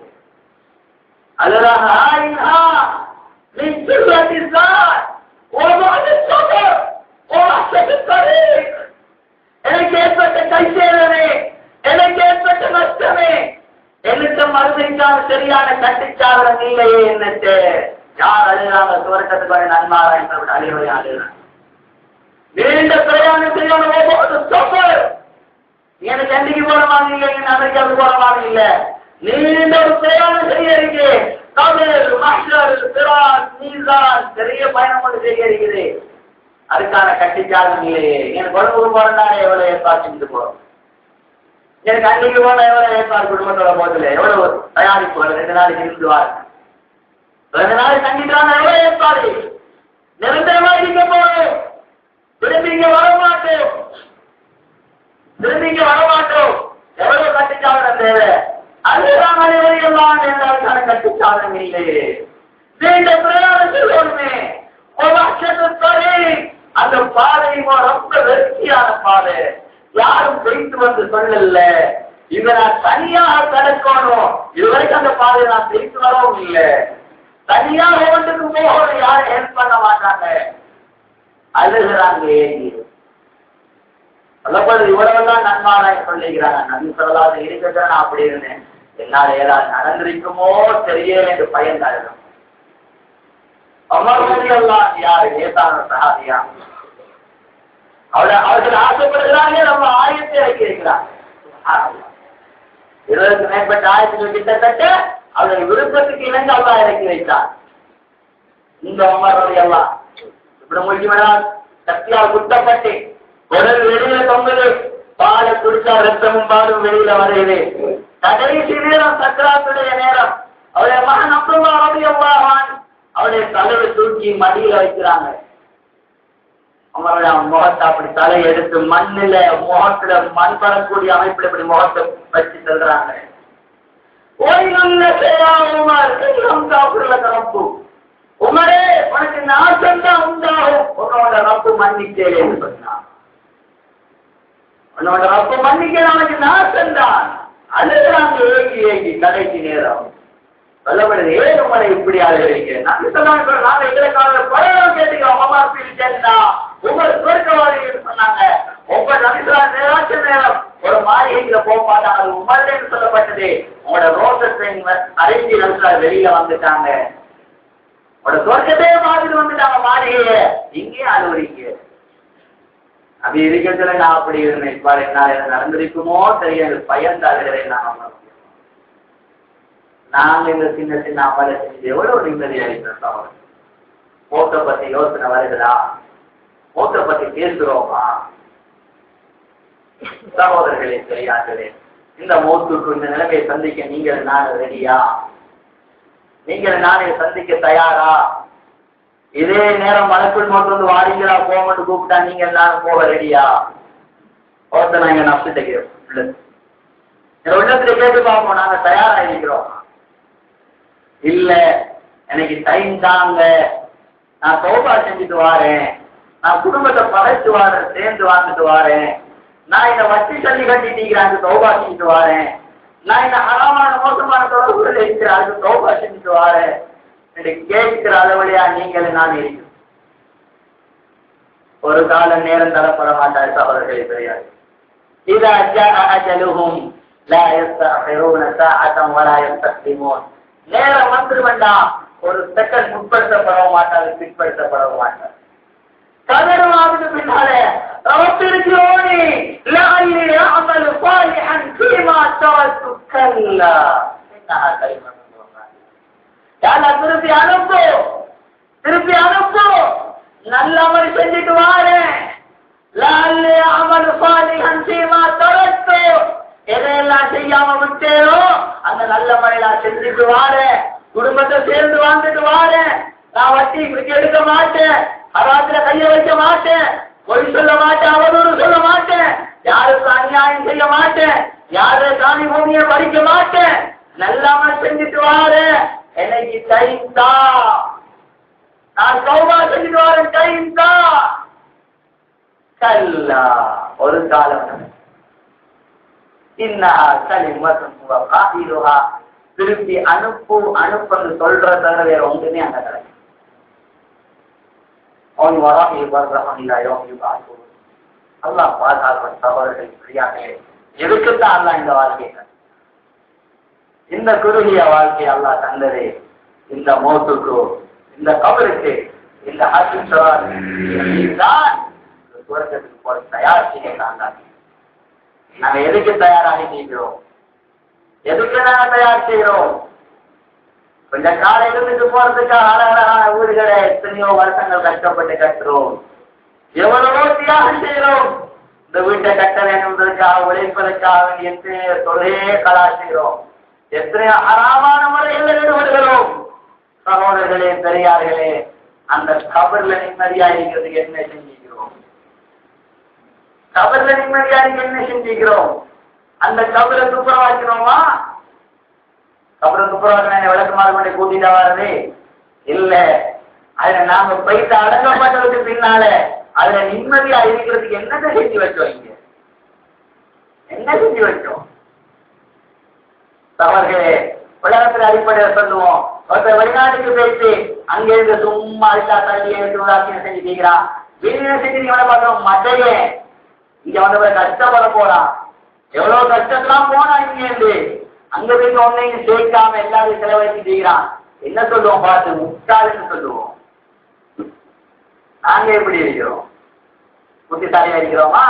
அதுதான் ஆயினா நீ சொல்லிட்டார் ஓவாது சொகர் ஓவாசது தரீக் எனக்கு ஏற்பட்ட கைசேதமே எனக்கு ஏற்பட்ட நஷ்டமே எனக்கு மறுமைக்கான சரியான கட்டுச்சாதனம் இல்லையே என்னட்டு யார் அழுகிறாங்க சுவர்க்கத்துக்கு வரை நன்மாரா என்று அழிவை அழுகிறாங்க நீண்ட பிரயாணம் செய்யணும் ஒவ்வொரு சொகர் எனக்கு சென்னைக்கு போற மாதிரி இல்லை எனக்கு அமெரிக்காவுக்கு போற மாதிரி இல்ல நீண்ட ஒரு பிரயாணம் செய்ய இருக்கு கபில் மஹர் சிராஜ் மீசான் பெரிய பயணம் ஒன்று செய்ய இருக்குது அதுக்கான கட்டிச்சாதம் இல்லையே எனக்கு உடம்புக்கு போறதுனால எவ்வளவு ஏற்பாடு செஞ்சு போறோம் எனக்கு அன்னைக்கு போன எவ்வளவு ஏற்பாடு குடும்பத்தோட போதில்லை எவ்வளவு தயாரிப்பு ரெண்டு நாளைக்கு இருந்து வாரு ரெண்டு நாளைக்கு தங்கிட்டாங்க எவ்வளவு ஏற்பாடு நிரந்தரமா இருக்க போறோம் திரும்பி இங்க வர மாட்டோம் திரும்பி இங்க வரமாட்டோம் எவ்வளவு கட்டுச்சாதனம் தேவை அதுதான் அனைவரையெல்லாம் என்றால் கட்டுச்சாதனம் இல்லையே நீண்ட பிரயாணம் செய்யணுமே ஒரு லட்சத்து அந்த பாதை ரொம்ப வெற்றியான பாதை யாரும் பெய்து வந்து சொல்லல இத நான் தனியாக கடக்கணும் இதுவரைக்கும் அந்த பாதையை நான் பெய்து வரவும் இல்லை தனியாக ஒன்றுக்கு போக யாரும் ஹெல்ப் பண்ண மாட்டாங்க அழுகிறாங்க ஏங்கி சொல்லப்படுது இவ்வளவுதான் நன்மாராய் சொல்லுகிறாங்க நபி சொல்லலாத இருக்கிறத நான் அப்படி இருந்தேன் என்னால் ஏதாவது நடந்திருக்குமோ தெரியல என்று பயந்தார்கள் அமர்வதியெல்லாம் யாரு ஏதான சகாதியா அவளை அவர்கள் ஆசைப்படுகிறாங்க நம்ம ஆயத்தை இறக்கி இருக்கிறாங்க இருபதுக்கு மேற்பட்ட ஆயத்துக்கு கிட்டத்தட்ட அவருடைய விருப்பத்துக்கு இணங்க அல்லா இறக்கி வைத்தார் இந்த அமர்வதி எல்லாம் இப்படி முக்கியமான சக்தியால் குத்தப்பட்டு உடல் வெளியில தொங்குது பாலை குடிச்சா ரத்தமும் பாலும் வெளியில வருது கடைசி நேரம் சக்கராத்துடைய நேரம் அவருடைய மகன் அப்துல்லா ரவி அல்லாஹான் அவருடைய தலையை தூக்கி மடியில வைக்கிறாங்க அவருடைய முகத்தை அப்படி தலை எடுத்து மண்ணில முகத்துல மண் படக்கூடிய அமைப்புல இப்படி முகத்தை வச்சு செல்றாங்க ஓய்வுள்ள செய்யா உமர் எல்லாம் காப்புள்ள ரப்பு உமரே உனக்கு நாசம் தான் உண்டாகும் உன்னோட ரப்பு மன்னிக்கேன்னு சொன்னான் உன்னோட ரப்பு மன்னிக்க அவனுக்கு நாசம் தான் அழுகிறாங்க ஏங்கி ஏங்கி கடைசி நேரம் சொல்லப்படுது ஏன் உங்களை இப்படி அழுகிறீங்க நான் சொன்னாங்க நாங்க எங்களை கால பழையம் கேட்டுக்கிறோம் அம்மா பிரிச்சா உங்களை சுவர்க்கவாதிகள் சொன்னாங்க ஒவ்வொரு நபிசுரா நேராச்ச நேரம் ஒரு மாளிகைக்குள்ள போக மாட்டாங்க அது உமர்லேன்னு சொல்லப்பட்டது உங்களோட ரோசத்தை அறிஞ்சு நல்லா வெளியில வந்துட்டாங்க உங்களோட சொர்க்கத்தே மாதிரி வந்துட்டாங்க மாளிகைய இங்கே அலுவலிக்கு அப்படி இருக்கிறதுல நான் அப்படி இருந்தேன் பாரு என்ன என்ன நடந்திருக்குமோ தெரியாது பயந்தாகிறேன் நான் நாங்க இந்த சின்ன சின்ன அமலை செஞ்சு எவ்வளவு நிம்மதியா இருக்கிறோம் போட்டோ பத்தி யோசனை வருகிறா போட்டோ பத்தி பேசுறோமா சகோதரர்களே பெரியார்களே இந்த மௌத்துக்கு இந்த நிலைமையை சந்திக்க நீங்கள் நான் ரெடியா நீங்கள் நானே சந்திக்க தயாரா இதே நேரம் மனக்குள் மட்டும் வந்து வாரீங்களா போகணும்னு கூப்பிட்டா நீங்க எல்லாரும் போக ரெடியா ஒருத்த நாங்க நப்பிட்டு உள்ளத்துல கேட்டு பார்ப்போம் நாங்க தயாரா இருக்கிறோம் இல்ல எனக்கு டைம் தாங்க நான் சோபா செஞ்சுட்டு வாரேன் நான் குடும்பத்தை படைச்சு வாரேன் சேர்ந்து வாழ்ந்துட்டு வாரேன் நான் இந்த வட்டி தள்ளி கட்டிட்டு அந்த சோபா செஞ்சுட்டு வாரேன் நான் இந்த அறமான மோசமான தொடர்புகள் இருக்கிற அதுக்கு சோபா செஞ்சுட்டு வாரேன் என்று கேட்கிற அளவுலையா நீங்கள் நான் இருக்கும் ஒரு காலம் நேரம் தரப்பட மாட்டார் அவர்களே தெரியாது إذا جاء أجلهم لا يستأخرون ساعة ولا يستقدمون நேரம் வந்து வேண்டாம் ஒரு செகண்ட் முற்படுத்தப்பட மாட்டார் பிற்படுத்தப்பட மாட்டார் கதறுவாவுக்கு பின்னாலே ரவத்திருக்கிறோனே லாயிலே அமலு சாலிஹன் ஃபீமா தவத்து கல்லா என்னஹா கலிமத்து யாரா திருப்பி அனுப்பு திருப்பி அனுப்பு நல்ல அமல் செஞ்சுட்டு வாரேன் லாலே அமல் சாலிஹன் ஃபீமா தவத்து எதையெல்லாம் செய்யாம விட்டேனோ அந்த நல்ல முறையெல்லாம் செஞ்சுட்டு வாரேன் குடும்பத்தை சேர்ந்து வாழ்ந்துட்டு வாரேன் நான் வட்டி இப்படி எடுக்க மாட்டேன் அராத்திர கைய வைக்க மாட்டேன் பொய் சொல்ல மாட்டேன் அவதூறு சொல்ல மாட்டேன் யாருக்கு அநியாயம் செய்ய மாட்டேன் யாரு காணி பூமியை பறிக்க மாட்டேன் நல்லாம செஞ்சுட்டு வாரேன் என்னைக்கு டைம் தான் நான் சௌபா செஞ்சுட்டு வரேன் டைம் தான் கல்லா ஒரு காலம் இன்னா கலிமத்துவ காதிருஹா திருப்பி அனுப்பு அனுப்புன்னு சொல்ற தவிர வேற ஒன்றுமே அங்க கிடையாது அவன் வரா இவர்றவன் இல்லையோ இவ்வாறு அல்லாஹ் பாதுகாப்பு சகோதரர்கள் இப்படியாக எதுக்குத்தான் அல்லாஹ் இந்த வாழ்க்கையை இந்த குறுகிய வாழ்க்கை அல்லாஹ் தந்தது இந்த மோத்துக்கு இந்த கபருக்கு இந்த ஹாசிம் தான் சுவர்க்கத்துக்கு போற தயார் செய்யலாம் தான் நாங்க எதுக்கு தயாராகி செய்கிறோம் எதுக்கு நாங்க தயார் செய்கிறோம் கொஞ்சம் காலை இருந்துட்டு போறதுக்காக அழகழகான ஊர்களை எத்தனையோ வருஷங்கள் கஷ்டப்பட்டு கட்டுறோம் எவ்வளவோ தியாகம் செய்கிறோம் இந்த வீட்டை கட்ட வேண்டும்ன்றதுக்காக உழைப்பதற்காக வேண்டிய எத்தனையோ தொழிலே கலா செய்கிறோம் எத்தனையோ அறாமான முறைகளில் ஈடுபடுகிறோம் சகோதரர்களே பெரியார்களே அந்த கபர்ல நிம்மதியா இருக்கிறதுக்கு என்ன செஞ்சுக்கிறோம் கபர்ல நிம்மதியா இருக்க என்ன செஞ்சுக்கிறோம் அந்த கபரை துப்புரவாக்கிறோமா கபரை துப்புரவாக்கின விளக்கமாக கொண்டு கூட்டிட்டு வர்றது இல்ல அதுல நாம போயிட்டு அடங்கப்பட்டதுக்கு பின்னால அதுல நிம்மதியா இருக்கிறதுக்கு என்னத்தை செஞ்சு வச்சோம் இங்க என்ன செஞ்சு வச்சோம் தவறுகளே உலகத்துல அடிப்படையில் சொல்லுவோம் ஒருத்தர் வெளிநாட்டுக்கு போயிட்டு அங்க இருந்து சும்மா இல்லா தள்ளி எடுத்து உதாசீனம் செஞ்சு தீக்கிறான் வெளியில செஞ்சு நீங்க பார்த்தோம் மட்டையே இங்க வந்து கஷ்டப்பட போறான் எவ்வளவு கஷ்டத்தெல்லாம் போனா இங்க இருந்து அங்க போய் ஒன்னையும் சேர்க்காம எல்லாத்தையும் செலவழிச்சு செய்கிறான் என்ன சொல்லுவோம் பார்த்து முட்டாளுன்னு சொல்லுவோம் நாங்க எப்படி இருக்கிறோம் புத்திசாலியா இருக்கிறோமா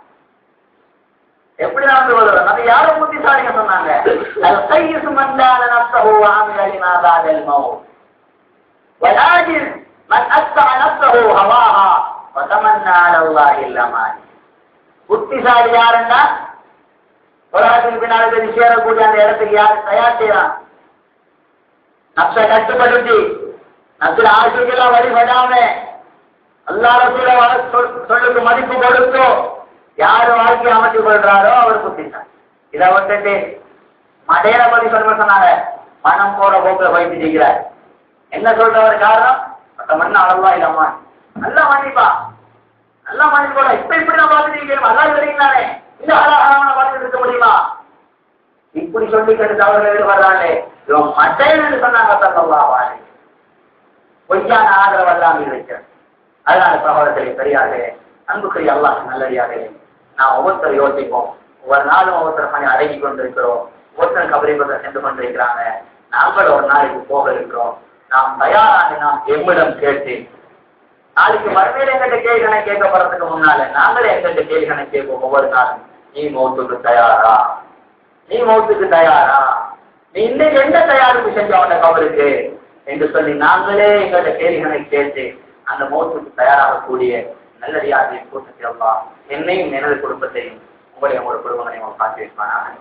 எப்படி நாம் சொல்றோம் நம்ம யாரும் புத்திசாலிங்க சொன்னாங்க அது கையசு மந்தான நப்சஹு ஆமில லிமா பாதல் மௌத் والعاجز من أتبع نفسه هواها وتمنى على الله الأمان புத்திசாலி யாருன்னா உலகத்துக்கு பின்னால போய் சேரக்கூடிய அந்த இடத்துக்கு யார் தயார் செய்யறான் நப்ச கட்டுப்படுத்தி நப்சில ஆசைக்கெல்லாம் வழிபடாம அல்லாஹ் சொல்லுக்கு மதிப்பு கொடுத்தோ யாரு வாழ்க்கை அமைச்சு கொள்றாரோ அவர் புத்திசாலி இதை விட்டுட்டு மடையில பத்தி சொல்ல சொன்னாங்க மனம் போற போக்கில் வைத்து செய்கிறார் என்ன சொல்றவர் காரணம் மற்ற மண்ண அளவா இல்லம்மா நல்லா மன்னிப்பா நல்லா மன்னிப்பு போட இப்ப இப்படி நான் பார்த்துட்டு இருக்கேன் நல்லா தெரியுங்களானே இந்த அழகான பார்த்துட்டு இருக்க முடியுமா இப்படி சொல்லி கட்டு அவர்கள் ஈடுபடுறாங்களே இவன் மட்டையில் சொன்னாங்க தல்லா வாழை பொய்யான ஆதரவு எல்லாம் இருக்கிறேன் அதனால சகோதரர்களே பெரியார்களே அன்புக்குரிய அல்லாஹ் நல்லடியார்களே நான் ஒவ்வொருத்தர் யோசிப்போம் ஒவ்வொரு நாளும் ஒவ்வொருத்தர் மணி அடங்கி கொண்டிருக்கிறோம் ஒருத்தன் கபரை பக்கம் சென்று கொண்டிருக்கிறாங்க நாங்கள் ஒரு நாளைக்கு போக இருக்கிறோம் நாம் தயாராக நாம் எம்மிடம் கேட்டு நாளைக்கு மறுமையில எங்கிட்ட கேள்விகளை கேட்கப்படுறதுக்கு முன்னால நாங்களே எங்கிட்ட கேள்விகளை கேட்போம் ஒவ்வொரு நாளும் நீ மௌத்துக்கு தயாரா நீ மௌத்துக்கு தயாரா நீ இன்னைக்கு என்ன தயாரிப்பு செஞ்ச அவன கபருக்கு என்று சொல்லி நாங்களே எங்களோட கேள்விகளை கேட்டு அந்த மௌத்துக்கு தயாராகக்கூடிய நல்லடியாக கூட்டத்தில் அல்லா என்னையும் எனது குடும்பத்தையும் உங்களுடைய உங்களோட குடும்பங்களையும் அவன் காட்டி வைப்பானாக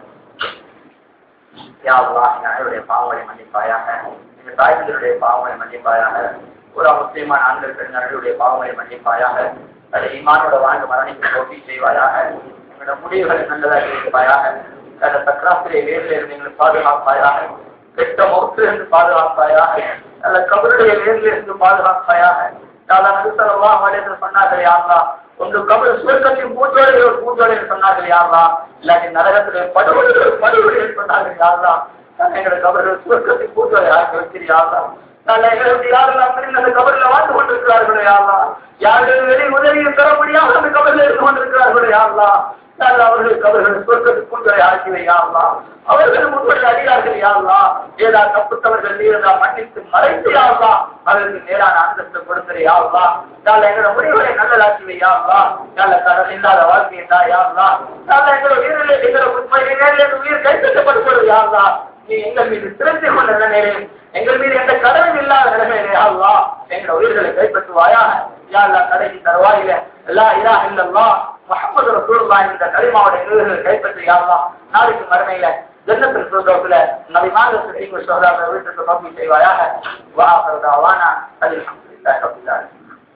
யா அல்லாஹ் எங்கள் அனைவருடைய பாவங்களை மன்னிப்பாயாக எங்கள் தாய்களுடைய பாவங்களை மன்னிப்பாயாக ஒரு முஸ்லிமான ஆண்கள் பெண்களுடைய பாவங்களை மன்னிப்பாயாக அதை ஈமானோட வாழ்ந்து மரணிக்கு போட்டி செய்வாயாக எங்களோட முடிவுகளை நல்லதாக இருப்பாயாக அந்த சக்கராசிரிய வேரில் இருந்து எங்களை பாதுகாப்பாயாக கெட்ட மௌத்து என்று பாதுகாப்பாயாக நல்ல கபருடைய வேரில் இருந்து பாதுகாப்பாயாக நாங்கள் நடுத்தரவா மனிதர் சொன்னார்கள் யாருலா ஒன்று கபல் சுவர்க்கத்தின் பூஞ்சோலை ஒரு பூஞ்சோலை என்று சொன்னார்கள் யாருலா இல்லாட்டி நரகத்திலே படுகொலை படுகொலை என்று சொன்னார்கள் யாருலா எங்களை கபர்கள் சுவர்க்கத்தின் பூஞ்சோலை ஆக்கி வச்சிருக்காங்களா நல்ல எங்களுக்கு யாரும் அப்படி அந்த கபரில் வாழ்ந்து கொண்டிருக்கிறார்களோ யாருலாம் யார்கள் வெளி உதவியை பெற முடியாமல் அந்த கபரில் இருந்து கொண்டிருக்கிறார்களோ யாருலாம் நல்ல அவர்களுக்கு அவர்கள் சொர்க்கத்துக்கு பூஞ்சோலை ஆக்கி வையாருலாம் அவர்கள் முன்வழி அடியார்கள் யாருலாம் ஏதா தப்புத்தவர்கள் நீரதா மன்னித்து மறைத்து யாருலாம் அவர்களுக்கு நேரான அந்தஸ்து கொடுக்கிற யாருலாம் நல்ல எங்களோட முடிவுகளை நல்லதாக்கி வையாருலாம் நல்ல கடல் இல்லாத வாழ்க்கையை தான் யாருலாம் நல்ல எங்களோட உயிரில் எங்களோட உண்மையிலே நேரில் உயிர் கைப்பற்றப்படுவது யாருலாம் நீ எங்கள் மீது சிறந்து கொண்ட நிலையிலே எங்கள் மீது எந்த கடனும் இல்லாத நிலைமையிலே அல்லா எங்களோட உயிர்களை கைப்பற்றுவாயாக யா அல்லா கடைசி தருவாயில எல்லா இதா இல்லல்லா முகமது ரசூலுல்லாஹ் இந்த கலிமாவோட உயிர்களை கைப்பற்றி யாருலா நாளைக்கு மறுமையில ஜன்னத்தில் சொல்றதுல நபிமாக சிறிங்க சொல்றாங்க வீட்டுக்கு நோக்கி செய்வாயாக வாஹர் வானா அல்ஹம்துலில்லாஹி ரப்பில் ஆலமீன்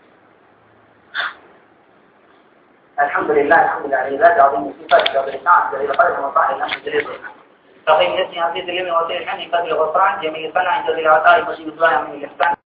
الحمد لله الحمد لله لا تعظيم صفات وبلسان جليل قدر ومطاع لم يجري فقيم يسني هذه الدليل وسير حني قدر الغفران جميل صنع جزيل العطاء مشي بسوان من الإحسان